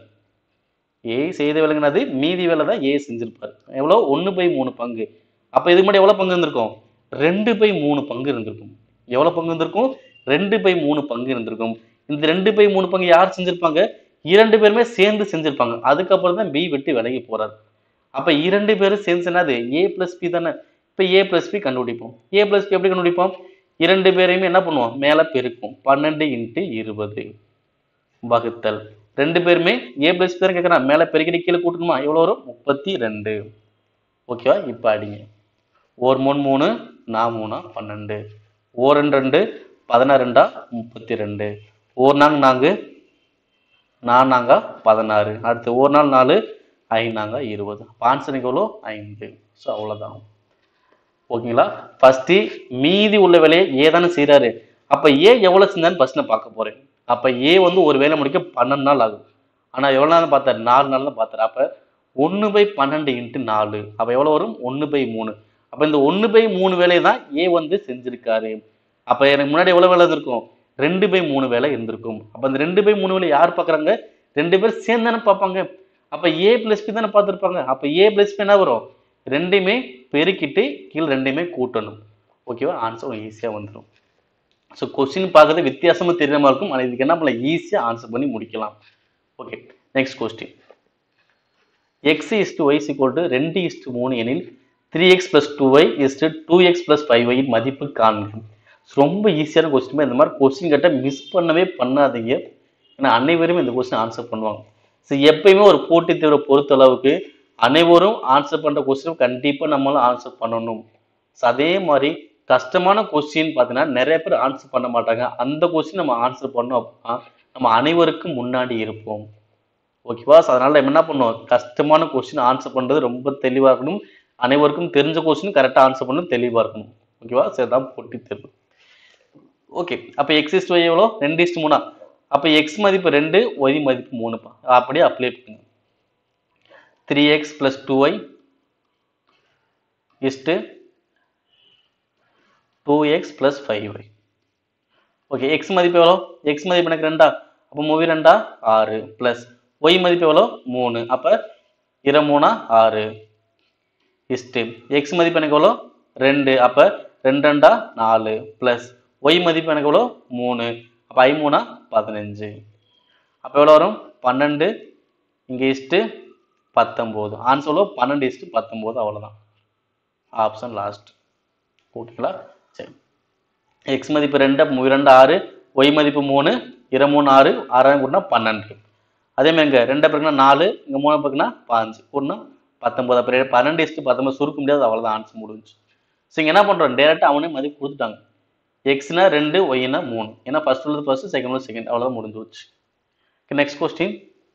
ஏ செய்த வேலைங்கிறது மீதி வேலை தான் ஏ செஞ்சிருப்பாரு எவ்வளோ ஒன்று பை மூணு பங்கு அப்ப இதுக்கு முன்னாடி எவ்வளவு பங்கு இருந்திருக்கும் ரெண்டு பை மூணு பங்கு இருந்திருக்கும் எவ்வளவு பங்கு இருந்திருக்கும் ரெண்டு பை மூணு பங்கு இருந்திருக்கும் இந்த ரெண்டு பை மூணு பங்கு யார் செஞ்சிருப்பாங்க இரண்டு பேருமே சேர்ந்து செஞ்சிருப்பாங்க அதுக்கப்புறம் தான் பி விட்டு விலகி போறாரு அப்ப இரண்டு பேரும் சேர்ந்து என்னது ஏ பிளஸ் பி தானே இப்ப ஏ பிளஸ் பி கண்டுபிடிப்போம் ஏ பிளஸ் பி எப்படி கண்டுபிடிப்போம் இரண்டு பேரையுமே என்ன பண்ணுவோம் மேல பெருக்கும் பன்னெண்டு இன்ட்டு இருபது வகுத்தல் ரெண்டு பேருமே ஏ பிளஸ் பேர் கேட்குறான் மேலே பெருக்கிட்டு கீழே கூட்டணுமா எவ்வளோ வரும் முப்பத்தி ரெண்டு ஓகேவா இப்போ அடிங்க ஒரு மூணு மூணு நான் மூணா பன்னெண்டு ஓ ரெண்டு ரெண்டு பதினாறு ரெண்டா முப்பத்தி ரெண்டு ஒரு நாங்க நான்கு நான் நாங்க பதினாறு அடுத்து ஒரு நாள் நாலு ஐநாங்க இருபது பான்சனுக்கு எவ்வளோ ஐந்து ஸோ அவ்வளோதான் ஓகேங்களா ஃபர்ஸ்ட் மீதி உள்ள வேலையை ஏ தானே செய்கிறாரு அப்போ ஏ எவ்வளோ செஞ்சான்னு ஃபர்ஸ்ட் நான் பார்க்க போறேன் அப்போ ஏ வந்து ஒரு வேலை முடிக்க பன்னெண்டு நாள் ஆகும் ஆனால் எவ்வளோ நாள் பார்த்தாரு நாலு நாள் தான் பார்த்தாரு அப்போ ஒன்று பை பன்னெண்டு இன்ட்டு நாலு அப்போ எவ்வளோ வரும் ஒன்று பை மூணு அப்போ இந்த ஒன்று பை மூணு வேலையை தான் ஏ வந்து செஞ்சிருக்காரு அப்போ எனக்கு முன்னாடி எவ்வளோ வேலை இருந்திருக்கும் ரெண்டு பை மூணு வேலை இருந்திருக்கும் அப்போ இந்த ரெண்டு பை மூணு வேலை யார் பார்க்குறாங்க ரெண்டு பேர் சேர்ந்து தானே பார்ப்பாங்க அப்போ ஏ பிளஸ் பி தானே பார்த்துருப்பாங்க அப்போ ஏ பிளஸ் பி என்ன வரும் ரெண்டையுமே பெருக்கிட்டு கீழே ரெண்டையுமே கூட்டணும் ஓகேவா ஆன்சர் ஈஸியாக வந்துடும் ஸோ கொஸ்டின் பார்க்கறது வித்தியாசமா தெரியாம மாதிரி இருக்கும் ஆனால் இதுக்கு என்ன பண்ணலாம் ஈஸியாக ஆன்சர் பண்ணி முடிக்கலாம் okay next question x is to y equal to ரெண்டு இஸ் டு மூணு எனில் three x plus two y is to two x plus five ஒயின் மதிப்பு காண்க ரொம்ப ஈஸியான கொஸ்டின் இந்த மாதிரி கொஸ்டின் கேட்டால் மிஸ் பண்ணவே பண்ணாதீங்க ஏன்னா அனைவரும் இந்த கொஸ்டின் ஆன்சர் பண்ணுவாங்க ஸோ எப்பயுமே ஒரு போட்டித் தேர்வை பொறுத்த அளவுக்கு அனைவரும் ஆன்சர் பண்ணுற கொஸ்டின் கண்டிப்பாக நம்மளும் ஆன்சர் பண்ணணும் ஸோ அதே மாதிரி கஷ்டமான கொஸ்டின் பார்த்தீங்கன்னா நிறைய பேர் ஆன்சர் பண்ண மாட்டாங்க அந்த கொஸ்டின் நம்ம ஆன்சர் பண்ணோம் அப்படின்னா நம்ம அனைவருக்கும் முன்னாடி இருப்போம் ஓகேவா ஸோ அதனால நம்ம என்ன பண்ணுவோம் கஷ்டமான கொஸ்டின் ஆன்சர் பண்ணுறது ரொம்ப தெளிவாக இருக்கணும் அனைவருக்கும் தெரிஞ்ச கொஸ்டின் கரெக்டாக ஆன்சர் பண்ணணும் தெளிவாக இருக்கணும் ஓகேவா சரி தான் போட்டி தேர்வு ஓகே அப்போ எக்ஸ் இஸ்ட் ஒய் எவ்வளோ ரெண்டு இஸ்ட் மூணா அப்போ எக்ஸ் மதிப்பு ரெண்டு ஒய் மதிப்பு மூணுப்பா அப்படியே அப்ளை பண்ணுங்க three x plus two y is to two x plus five y okay x மதிப்பு எவ்வளோ எக்ஸ் மதிப்பு எனக்கு ரெண்டா அப்போ மூவி ரெண்டா ஆறு ப்ளஸ் ஒய் மதிப்பு எவ்வளோ மூணு அப்போ இர மூணா ஆறு இஸ்ட்டு எக்ஸ் மதிப்பு எனக்கு எவ்வளோ ரெண்டு அப்போ ரெண்டு ரெண்டா நாலு ப்ளஸ் ஒய் மதிப்பு எனக்கு எவ்வளோ மூணு அப்போ ஐ மூணா பதினஞ்சு அப்போ எவ்வளோ வரும் பன்னெண்டு இங்கே இஸ்ட்டு பத்தொம்போது ஆன்சர் எவ்வளோ பன்னெண்டு இஸ்ட்டு பத்தொம்போது அவ்வளோதான் ஆப்ஷன் லாஸ்ட் ஓகேங்களா சரி எக்ஸ் மதிப்பு ரெண்டு அப்போ இரண்டு ஆறு ஒய் மதிப்பு மூணு இர மூணு ஆறு ஆறாயிரம் கூட்டினா பன்னெண்டு அதே மாதிரி இங்கே ரெண்டை பிறகுனா நாலு இங்கே மூணு பிறகுனா பாஞ்சு கூட்டினா பத்தொம்பது அப்போ பன்னெண்டு இஸ்ட்டு பத்தொம்பது சுருக்க முடியாது அவ்வளோதான் ஆன்சர் முடிஞ்சு ஸோ இங்கே என்ன பண்ணுறோம் டேரெக்டாக அவனே மதிப்பு கொடுத்துட்டாங்க எக்ஸ்னா ரெண்டு ஒய்னா மூணு ஏன்னா ஃபர்ஸ்ட் உள்ளது ஃபர்ஸ்ட் செகண்ட் உள்ளது செகண்ட் அவ்வளோதான் முடிஞ்சு வச்சு நெக்ஸ்ட் கொஸ்டின்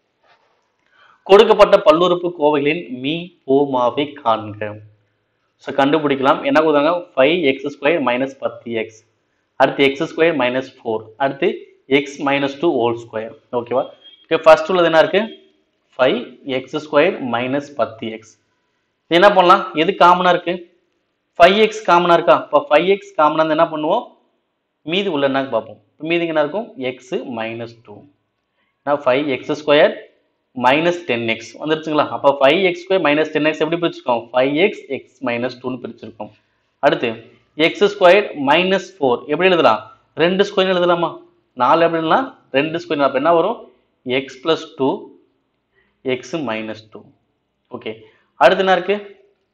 கொடுக்கப்பட்ட பல்லுறுப்பு கோவைகளின் மீ போமாவை காண்க ஸோ கண்டுபிடிக்கலாம் என்ன கொடுத்தாங்க ஃபைவ் எக்ஸ் ஸ்கொயர் மைனஸ் பத்து எக்ஸ் அடுத்து எக்ஸ் ஸ்கொயர் மைனஸ் ஃபோர் அடுத்து x minus two whole square ஓகேவா ஓகே ஃபர்ஸ்ட் உள்ளது என்ன இருக்கு ஃபைவ் எக்ஸ் ஸ்கொயர் மைனஸ் பத்து எக்ஸ் என்ன பண்ணலாம் எது காமனாக இருக்கு ஃபைவ் எக்ஸ் காமனாக இருக்கா இப்போ ஃபைவ் எக்ஸ் காமனாக இருந்தால் என்ன பண்ணுவோம் மீதி உள்ள என்ன பார்ப்போம் இப்போ மீதி என்ன இருக்கும் எக்ஸ் மைனஸ் டூ நான் five x square minus ten x வந்துருச்சுங்களா அப்போ five x square minus ten x எப்படி பிரிச்சிருக்கோம் ஃபைவ் எக்ஸ் எக்ஸ் மைனஸ் டூன்னு பிரிச்சிருக்கோம் அடுத்து எக்ஸ் ஸ்கொயர் மைனஸ் ஃபோர் எப்படி எழுதலாம் ரெண்டு ஸ்கொயர் எழுதலாமா நாலு எப்படின்னா ரெண்டு ஸ்கொயர் அப்போ என்ன வரும் x plus two x minus two okay அடுத்து என்ன இருக்கு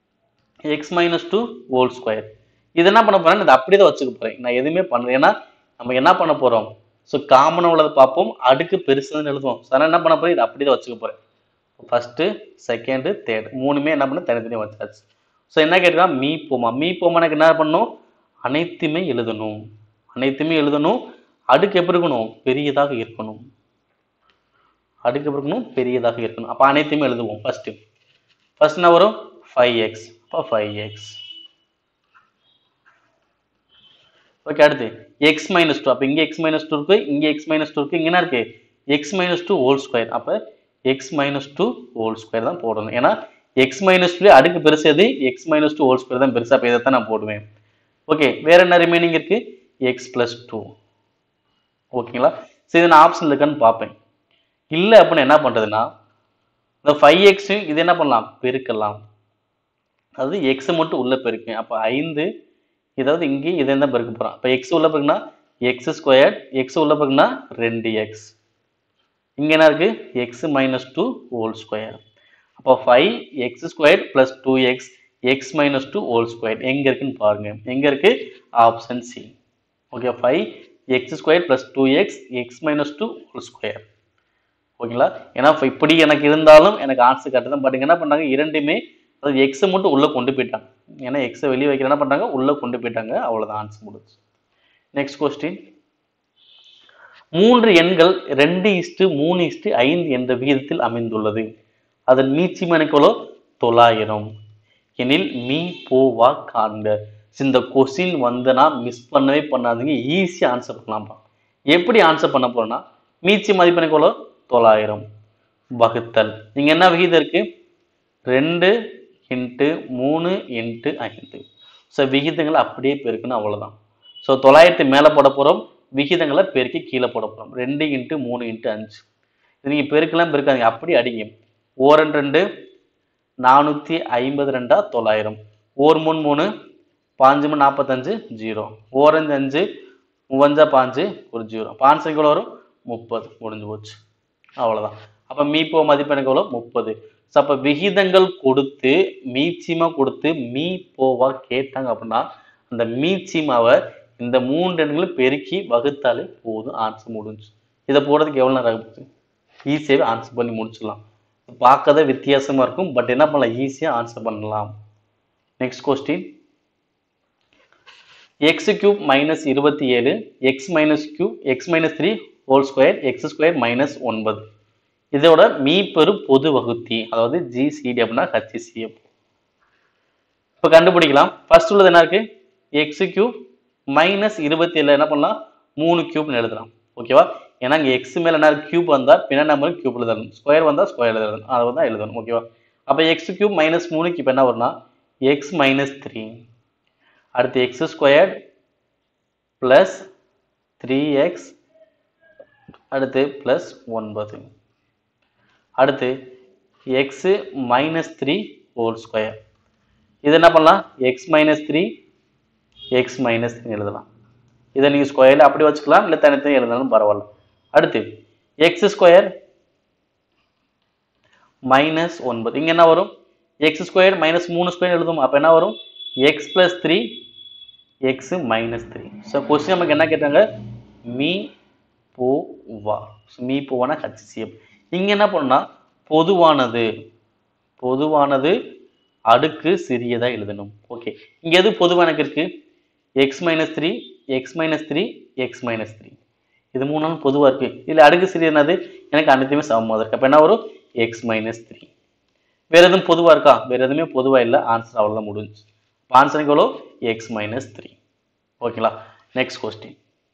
x minus two whole square இது என்ன பண்ண போறேன் இதை அப்படியே தான் வச்சுக்க போறேன் நான் எதுவுமே பண்ணல ஏன்னா நம்ம என்ன பண்ண போறோம் ஸோ காமனாக உள்ளதை பார்ப்போம் அடுக்கு பெருசுன்னு எழுதுவோம் ஸோ அதனால் என்ன பண்ண போறேன் இதை அப்படியே தான் வச்சுக்க போறேன் ஃபர்ஸ்ட்டு செகண்டு தேர்ட் மூணுமே என்ன பண்ண தனித்தனியாக வச்சாச்சு ஸோ என்ன கேட்டுக்கலாம் மீ போமா மீ போமா எனக்கு என்ன பண்ணணும் அனைத்துமே எழுதணும் அனைத்துமே எழுதணும் அடுக்கு எப்படி இருக்கணும் பெரியதாக இருக்கணும் அடுக்கு எப்படி இருக்கணும் பெரியதாக இருக்கணும் அப்போ அனைத்துமே எழுதுவோம் ஃபர்ஸ்ட் ஃபர்ஸ்ட் என்ன வரும் ஃபைவ் எக்ஸ் அப்போ ஃபைவ் எக்ஸ் ஓகே அடுத்து எக்ஸ் மைனஸ் டூ அப்போ இங்கே எக்ஸ் மைனஸ் டூ இருக்கு இங்கே எக்ஸ் மைனஸ் டூ இருக்கு இங்கே என்ன இருக்கு x minus two whole square அப்போ x minus two whole square தான் போடணும் ஏன்னா எக்ஸ் மைனஸ் டூ அடுக்கு பெருசு எது x minus two whole square தான் பெருசா அப்போ இதை தான் நான் போடுவேன் ஓகே வேற என்ன ரிமைனிங் இருக்கு எக்ஸ் பிளஸ் டூ ஓகேங்களா சரி இது நான் ஆப்ஷன் இருக்கான்னு பார்ப்பேன் இல்லை அப்படின்னு என்ன பண்றதுன்னா இந்த ஃபைவ் எக்ஸையும் இது என்ன பண்ணலாம் பெருக்கலாம் அதாவது எக்ஸை மட்டும் உள்ள பெருக்கேன் அப்போ ஐந்து இதாவது இங்கே இதை தான் பெருக்க போகிறோம் அப்போ எக்ஸ் உள்ள பெருக்குனா எக்ஸ் ஸ்கொயர் எக்ஸ் உள்ள பெருக்குனா ரெண்டு எக்ஸ் இங்கே என்ன இருக்கு x minus two whole square அப்போ five x square plus two x x minus two whole square எங்கே இருக்குன்னு பாருங்க எங்கே இருக்கு option C okay five x square plus two x x minus two whole square ஓகேங்களா ஏன்னா இப்ப இப்படி எனக்கு இருந்தாலும் எனக்கு ஆன்சர் கரெக்ட் தான் பட் இங்க என்ன பண்ணாங்க இரண்டுமே அதாவது எக்ஸை மட்டும் உள்ளே கொண்டு போயிட்டாங்க ஏன்னா எக்ஸை வெளியே வைக்கிற என்ன பண்ணுறாங்க உள்ளே கொண்டு போயிட்டாங்க அவ்வளோதான் ஆன்சர் முடிஞ்சு நெக்ஸ்ட் கொஸ்டின் மூன்று எண்கள் ரெண்டு இஸ்டு மூணு இஸ்டு ஐந்து என்ற விகிதத்தில் அமைந்துள்ளது அதன் மீச்சி மணிக்கோளோ தொள்ளாயிரம் எனில் மீ போவா காண்க இந்த கொஸ்டின் வந்தனா மிஸ் பண்ணவே பண்ணாதீங்க ஈஸியாக ஆன்சர் பண்ணலாம்ப்பா எப்படி ஆன்சர் பண்ண போறோம்னா மீச்சி மதிப்பெண்ணுக்கோளோ தொள்ளாயிரம் வகுத்தல் நீங்க என்ன விகிதம் இருக்கு ரெண்டு இன்ட்டு மூணு இன்ட்டு ஐந்து ஸோ விகிதங்களை அப்படியே பெருக்கணும் அவ்வளவுதான் ஸோ தொள்ளாயிரத்து மேலே போட போகிறோம் விகிதங்களை பெருக்கி கீழே போட போகிறோம் ரெண்டு இன்ட்டு மூணு இன்ட்டு அஞ்சு இது நீங்கள் பெருக்கலாம் பெருக்காதீங்க அப்படி அடிங்க ஓரன் ரெண்டு நானூற்றி ஐம்பது ரெண்டா தொள்ளாயிரம் ஓர் மூணு மூணு பாஞ்சு மூணு நாற்பத்தஞ்சு ஜீரோ ஓரஞ்சு அஞ்சு மூவஞ்சா பாஞ்சு ஒரு ஜீரோ பாஞ்சு எவ்வளோ வரும் முப்பது முடிஞ்சு போச்சு அவ்வளோதான் அப்போ மீப்போ மதிப்பு எனக்கு எவ்வளோ முப்பது ஸோ அப்போ விகிதங்கள் கொடுத்து மீச்சிமா கொடுத்து மீ போவா கேட்டாங்க அப்படின்னா அந்த மீச்சிமாவை இந்த மூன்று எண்களும் பெருக்கி வகுத்தாலே போதும் ஆன்சர் முடிஞ்சு இதை போடுறதுக்கு எவ்வளோ நேரம் ஆகுது ஈஸியாகவே ஆன்சர் பண்ணி முடிச்சிடலாம் பார்க்கத வித்தியாசமா இருக்கும் பட் என்ன பண்ணலாம் ஈஸியாக ஆன்சர் பண்ணலாம் next question x cube minus இருபத்தி ஏழு x minus cube x minus three whole square x square minus ஒன்பது இதோட மீப்பெரு பொது வகுத்தி அதாவது ஜிசிடி அப்படின்னா ஹச்சிசிஎம் இப்போ கண்டுபிடிக்கலாம் ஃபர்ஸ்ட் உள்ளது என்ன இருக்கு எக்ஸ் கியூப் மைனஸ் இருபத்தி ஏழு என்ன பண்ணலாம் மூணு கியூப்னு எழுதலாம் ஓகேவா ஏன்னா இங்கே எக்ஸ் மேலே என்ன கியூப் வந்தால் பின்னாடி நம்பர் கியூப் எழுதணும் ஸ்கொயர் வந்தால் ஸ்கொயர் எழுதணும் அதை தான் எழுதணும் ஓகேவா அப்போ எக்ஸ் கியூப் மைனஸ் மூணுக்கு இப்போ என்ன வரும்னா எக்ஸ் மைனஸ் த்ரீ அடுத்து x squared plus three x அடுத்து ப்ளஸ் ஒன்பது அடுத்து x minus three whole square இது என்ன பண்ணலாம் x minus three x minus three எழுதலாம் இதை நீங்கள் ஸ்கொயரில் அப்படி வச்சுக்கலாம் இல்லை தனித்தனி எழுதினாலும் பரவாயில்ல அடுத்து எக்ஸ் ஸ்கொயர் மைனஸ் ஒன்பது இங்கே என்ன வரும் எக்ஸ் ஸ்கொயர் மைனஸ் மூணு ஸ்கொயர் எழுதும் அப்போ என்ன வரும் x plus three x minus three so question நமக்கு என்ன கேட்டாங்க மீ போ வா மீ போவானா ஹச்சிசிஎம் இங்கே என்ன பண்ணா பொதுவானது பொதுவானது அடுக்கு சிறியதாக எழுதணும் ஓகே இங்கே எது பொதுவாக எனக்கு இருக்கு x minus three x minus three x minus three இது மூணு நாள் பொதுவாக இருக்கு இதில் அடுக்கு சிறியனது எனக்கு அனைத்துமே சமமாக இருக்கு அப்போ என்ன வரும் எக்ஸ் மைனஸ் த்ரீ வேற எதுவும் பொதுவாக இருக்கா வேற எதுவுமே பொதுவாக இல்லை ஆன்சர் அவ்வளோதான் முடிஞ்சு ஆன்சருக்கு எவ்வளோ எக்ஸ் மைனஸ் த்ரீ ஓகேங்களா நெக்ஸ்ட் கொஸ்டின்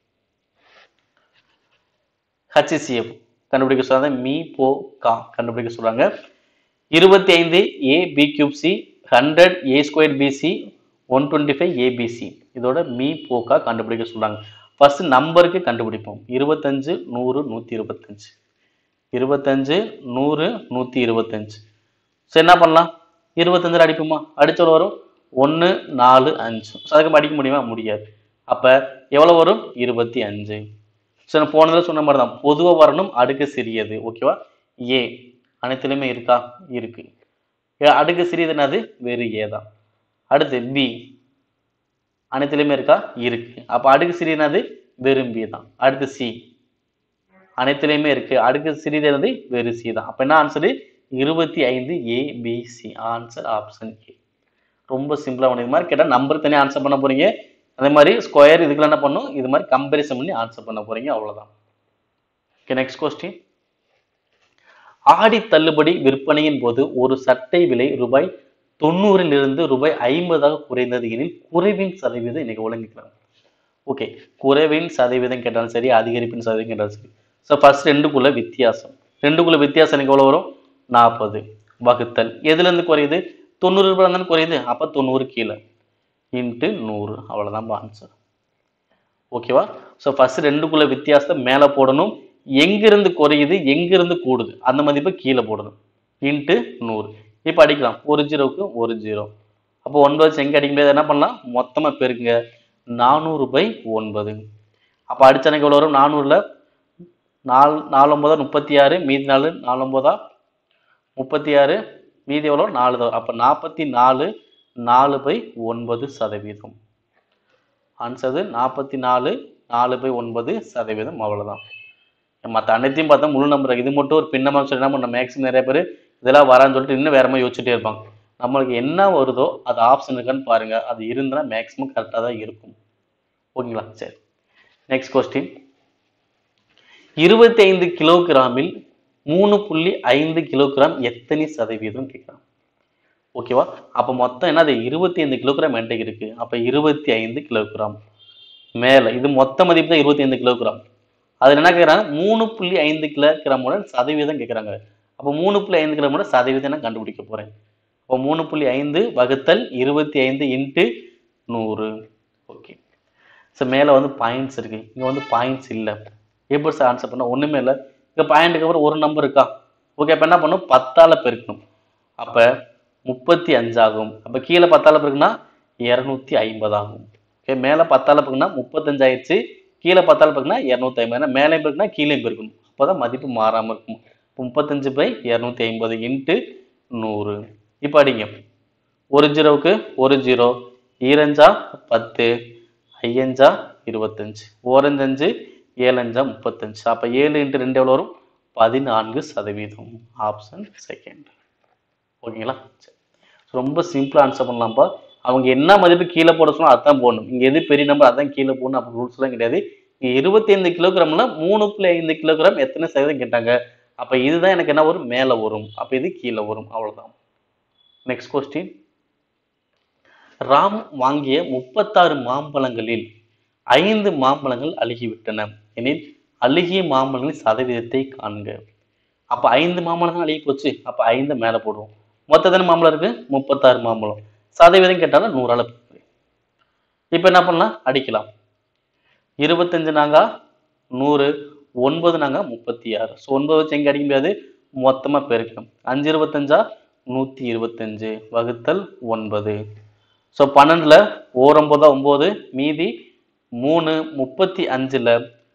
ஹச்சிசிஎஃப் கண்டுபிடிக்க சொல்றாங்க மீ போ கா கண்டுபிடிக்க சொல்றாங்க இருபத்தி ஐந்து a b cube c hundred a square BC one twenty five ABC இதோட மீ போக்கா கண்டுபிடிக்க சொல்றாங்க ஃபர்ஸ்ட் நம்பருக்கு கண்டுபிடிப்போம் இருபத்தஞ்சு நூறு நூற்றி இருபத்தஞ்சு இருபத்தஞ்சு நூறு நூற்றி இருபத்தஞ்சு ஸோ என்ன பண்ணலாம் இருபத்தஞ்சில் அடிப்போமா அடிச்சோட வரும் ஒன்று நாலு அஞ்சு ஸோ அதுக்கு அடிக்க முடியுமா முடியாது அப்போ எவ்வளோ வரும் இருபத்தி அஞ்சு ஸோ நான் போனதில் சொன்ன மாதிரி தான் பொதுவாக வரணும் அடுக்கு சிறியது ஓகேவா ஏ அனைத்துலையுமே இருக்கா இருக்கு ஏ, அடுக்கு சிறியது என்னது வெறு ஏ தான் அடுத்து பி அனைத்துலையுமே இருக்கா இருக்கு அப்போ அடுக்கு சிறியது வெறும் பி தான் அடுத்து சி அனைத்துலையுமே இருக்கு அடுக்கு சிறியது என்னது வெறு சி தான் அப்போ என்ன ஆன்சரு இருபத்தி ஐந்து a b c answer option a ரொம்ப சிம்பிளாக ஒன்று இது மாதிரி கேட்டால் நம்பர் தனியாக ஆன்சர் பண்ண போறீங்க அதே மாதிரி ஸ்கொயர் இதுக்குள்ள என்ன பண்ணும் இது மாதிரி கம்பேரிசன் பண்ணி ஆன்சர் பண்ண போறீங்க அவ்வளவுதான் ஓகே நெக்ஸ்ட் கொஸ்டின் ஆடி தள்ளுபடி விற்பனையின் போது ஒரு சட்டை விலை ரூபாய் தொண்ணூறிலிருந்து ரூபாய் ஐம்பதாக குறைந்தது எனில் குறைவின் சதவீதம் இன்னைக்கு ஒழுங்கிக்கிறாங்க ஓகே குறைவின் சதவீதம் கேட்டாலும் சரி அதிகரிப்பின் சதவீதம் கேட்டாலும் சரி ஸோ ஃபர்ஸ்ட் ரெண்டுக்குள்ள வித்தியாசம் ரெண்டுக்குள்ள வித்தியாசம் எனக்கு எவ்வளோ வரும் நாற்பது வகுத்தல் எதுலேருந்து குறையுது தொண்ணூறு ரூபாய் தானே குறையுது அப்போ தொண்ணூறு கீழே இன்ட்டு நூறு அவ்வளோதான் ஆன்சர் ஓகேவா ஸோ ஃபர்ஸ்ட் ரெண்டுக்குள்ள வித்தியாசத்தை மேலே போடணும் எங்கிருந்து குறையுது எங்கிருந்து கூடுது அந்த மதிப்பை கீழே போடணும் இன்ட்டு நூறு இப்போ அடிக்கலாம் ஒரு ஜீரோவுக்கு ஒரு ஜீரோ அப்போ ஒன்பது வச்சு எங்கே அடிக்க முடியாது என்ன பண்ணலாம் மொத்தமாக பெருக்குங்க நானூறு பை ஒன்பது அப்போ அடிச்சனைக்கு எவ்வளோ வரும் நானூறில் நாலு நாலு ஒன்பதா முப்பத்தி ஆறு மீதி நாலு நாலு ஒன்பதா முப்பத்தி ஆறு மீதி எவ்வளோ நாலு தான் அப்போ நாற்பத்தி நாலு நாலு பை ஒன்பது சதவீதம் ஆன்சர் நாற்பத்தி நாலு நாலு பை ஒன்பது சதவீதம் அவ்வளோதான் மற்ற அனைத்தையும் பார்த்தா முழு நம்பர் இது மட்டும் ஒரு பின்னமாக சொல்லி என்ன பண்ண மேக்ஸிமம் நிறைய பேர் இதெல்லாம் வரான்னு சொல்லிட்டு இன்னும் வேற மாதிரி யோசிச்சுட்டே இருப்பாங்க நம்மளுக்கு என்ன வருதோ அது ஆப்ஷன் இருக்கான்னு பாருங்க அது இருந்தா மேக்ஸிமம் கரெக்டாக தான் இருக்கும் ஓகேங்களா சரி நெக்ஸ்ட் கொஸ்டின் இருபத்தி ஐந்து கிலோகிராமில் மூணு புள்ளி ஐந்து கிலோகிராம் எத்தனை சதவீதம் கேட்குறான் ஓகேவா அப்போ மொத்தம் என்னது இருபத்தி ஐந்து கிலோகிராம் என்கிட்ட இருக்கு அப்போ இருபத்தி ஐந்து கிலோகிராம் மேலே இது மொத்த மதிப்பு தான் இருபத்தி ஐந்து கிலோகிராம் அதில் என்ன கேட்குறாங்க மூணு புள்ளி ஐந்து கிலோகிராமோட சதவீதம் கேட்குறாங்க அப்போ மூணு புள்ளி ஐந்து கிலோமோட சதவீதம் நான் கண்டுபிடிக்க போகிறேன் அப்போ மூணு புள்ளி ஐந்து வகுத்தல் இருபத்தி ஐந்து இன்ட்டு நூறு ஓகே ஸோ மேலே வந்து பாயிண்ட்ஸ் இருக்கு இங்கே வந்து பாயிண்ட்ஸ் இல்லை எப்படி சார் ஆன்சர் பண்ண ஒன்றுமே இல்லை இங்கே பாயிண்ட்டுக்கு அப்புறம் ஒரு நம்பர் இருக்கா ஓகே அப்போ என்ன பண்ணும் பத்தால் பெருக்கணும் அப்போ முப்பத்தி அஞ்சாகும் அப்போ கீழே பத்தால் பெருக்குனா இரநூத்தி ஐம்பது ஆகும் ஓகே மேலே பத்தால் பெருக்குனா முப்பத்தஞ்சாயிடுச்சு கீழே பத்தால் பெருக்குனா இரநூத்தி ஐம்பது ஏன்னா மேலே பெருக்குனா கீழே பெருக்கணும் அப்போ தான் மதிப்பு மாறாமல் இருக்கும் இப்போ முப்பத்தஞ்சு பை இரநூத்தி ஐம்பது இன்ட்டு நூறு இப்போ அடிங்க ஒரு ஜீரோவுக்கு ஒரு ஜீரோ ஈரஞ்சா பத்து ஐயஞ்சா இருபத்தஞ்சு ஓரஞ்சஞ்சு ஏழஞ்சா முப்பத்தஞ்சு அப்போ ஏழு இன்ட்டு ரெண்டு எவ்வளோ வரும் பதினான்கு சதவீதம் ஆப்ஷன் செகண்ட் ஓகேங்களா சரி. ரொம்ப சிம்பிளாக ஆன்சர் பண்ணலாம்ப்பா அவங்க என்ன மதிப்பு கீழே போட சொன்னா அதான் போடணும் இங்கே எது பெரிய நம்பர் அதான் கீழே போடணும் அப்படி ரூல்ஸ்லாம் கிடையாது இங்கே இருபத்தி ஐந்து கிலோகிராம்ல மூணு புள்ளி ஐந்து கிலோகிராம் எத்தனை சதவீதம் கேட்டாங்க அப்போ இதுதான் எனக்கு என்ன வரும் மேலே வரும் அப்போ இது கீழே வரும் அவ்வளவுதான் நெக்ஸ்ட் கொஸ்டின் ராம் வாங்கிய முப்பத்தாறு மாம்பழங்களில் ஐந்து மாம்பழங்கள் அழுகிவிட்டன எனில் அழுகிய மாம்பழங்களின் சதவீதத்தை காண்க அப்போ ஐந்து மாம்பழம் தான் அழுகி போச்சு அப்போ ஐந்து மேலே போடுவோம் மொத்த எத்தனை மாம்பழம் இருக்கு முப்பத்தாறு மாம்பழம் சதவீதம் கேட்டாலும் நூறால் பெருக்குது இப்போ என்ன பண்ணலாம் அடிக்கலாம் இருபத்தஞ்சு நாங்க நூறு ஒன்பது நாங்க முப்பத்தி ஆறு ஸோ ஒன்பது வச்சு எங்கே அடிக்க முடியாது மொத்தமாக பெருக்கணும் அஞ்சு இருபத்தஞ்சா நூற்றி இருபத்தஞ்சு வகுத்தல் ஒன்பது ஸோ பன்னெண்டில் ஓரொம்பதா ஒம்பது மீதி மூணு முப்பத்தி அஞ்சில்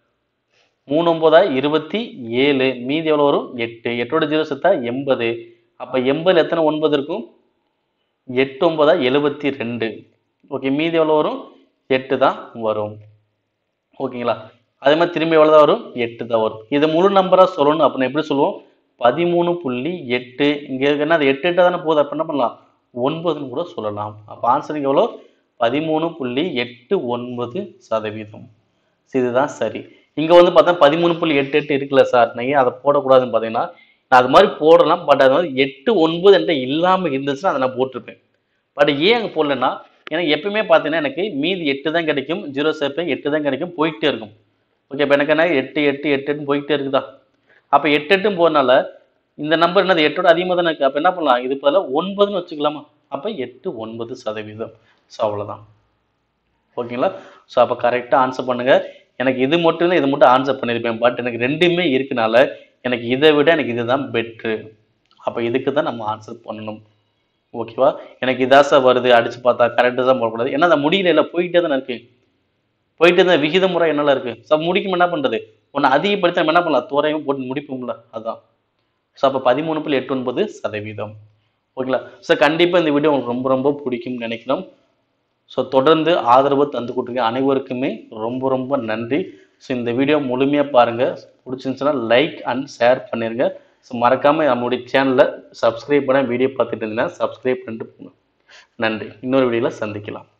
மூணு ஒம்பதா இருபத்தி ஏழு மீதி எவ்வளோ வரும் எட்டு எட்டோட ஜீரோ செத்தா எண்பது அப்போ எண்பதுல எத்தனை ஒன்பது இருக்கும் எட்டு ஒன்பதா எழுபத்தி ரெண்டு ஓகே மீதி எவ்வளோ வரும் எட்டு தான் வரும் ஓகேங்களா அதே மாதிரி திரும்பி எவ்வளோ தான் வரும் எட்டு தான் வரும் இது முழு நம்பராக சொல்லணும் அப்படின்னு எப்படி சொல்லுவோம் பதிமூணு புள்ளி எட்டு இங்கே இருக்குன்னா அது எட்டு எட்டு தானே போகுது அப்போ என்ன பண்ணலாம் ஒன்பதுன்னு கூட சொல்லலாம் அப்போ ஆன்சருக்கு எவ்வளோ பதிமூணு புள்ளி எட்டு ஒன்பது சதவீதம் So இதுதான் சரி இங்கே வந்து பார்த்தா பதிமூணு புள்ளி எட்டு எட்டு இருக்குல்ல சார் நான் ஏன் அதை போடக்கூடாதுன்னு பார்த்தீங்கன்னா நான் அது மாதிரி போடலாம் பட் அது வந்து எட்டு ஒன்பது என்கிட்ட இல்லாமல் இருந்துச்சுன்னா அதை நான் போட்டிருப்பேன் பட் ஏன் அங்கே போடலன்னா எனக்கு எப்பயுமே பார்த்தீங்கன்னா எனக்கு மீதி எட்டு தான் கிடைக்கும் ஜீரோ சேர்ப்பேன் எட்டு தான் கிடைக்கும் போயிட்டே இருக்கும் ஓகே இப்போ எனக்கு என்ன எட்டு எட்டு எட்டு எட்டுன்னு போயிட்டே இருக்குதா அப்போ எட்டு எட்டும் போகிறனால இந்த நம்பர் என்னது எட்டோட அதிகமாக தானே இருக்குது அப்போ என்ன பண்ணலாம் இது பதிலாக ஒன்பதுன்னு வச்சுக்கலாமா அப்போ எட்டு ஒன்பது சதவீதம் ஸோ அவ்வளோதான் ஓகேங்களா ஸோ அப்போ கரெக்டாக ஆன்சர் பண்ணுங்க எனக்கு இது மட்டும் இல்லை இது மட்டும் ஆன்சர் பண்ணியிருப்பேன் பட் எனக்கு ரெண்டுமே இருக்கனால எனக்கு இதை விட எனக்கு இதுதான் பெட்ரு அப்போ இதுக்கு தான் நம்ம ஆன்சர் பண்ணணும் ஓகேவா எனக்கு இதாசா வருது அடிச்சு பார்த்தா கரெக்டாக தான் போடக்கூடாது ஏன்னா அந்த முடியல இல்லை போயிட்டே தானே இருக்கு போயிட்டு தான் விகித முறை என்னெல்லாம் இருக்கு ஸோ முடிக்கும் என்ன பண்ணுறது ஒன்று அதிகப்படுத்தி நம்ம என்ன பண்ணலாம் தோராயமாக போட்டு முடிப்போம்ல அதான் ஸோ அப்போ பதிமூணு புள்ளி எட்டு ஒன்பது சதவீதம் ஓகேங்களா ஸோ கண்டிப்பாக இந்த வீடியோ உங்களுக்கு ரொம்ப ரொம்ப பிடிக்கும்னு நினைக்கிறோம் ஸோ தொடர்ந்து ஆதரவு தந்து கொடுத்துருக்க அனைவருக்குமே ரொம்ப ரொம்ப நன்றி ஸோ இந்த வீடியோ முழுமையாக பாருங்கள் பிடிச்சிருந்துச்சுன்னா லைக் அண்ட் ஷேர் பண்ணிடுங்க ஸோ மறக்காமல் நம்மளுடைய சேனலை சப்ஸ்கிரைப் பண்ண வீடியோ பார்த்துட்டு இருந்தீங்கன்னா சப்ஸ்கிரைப் பண்ணிட்டு போங்க நன்றி இன்னொரு வீடியோவில் சந்திக்கலாம்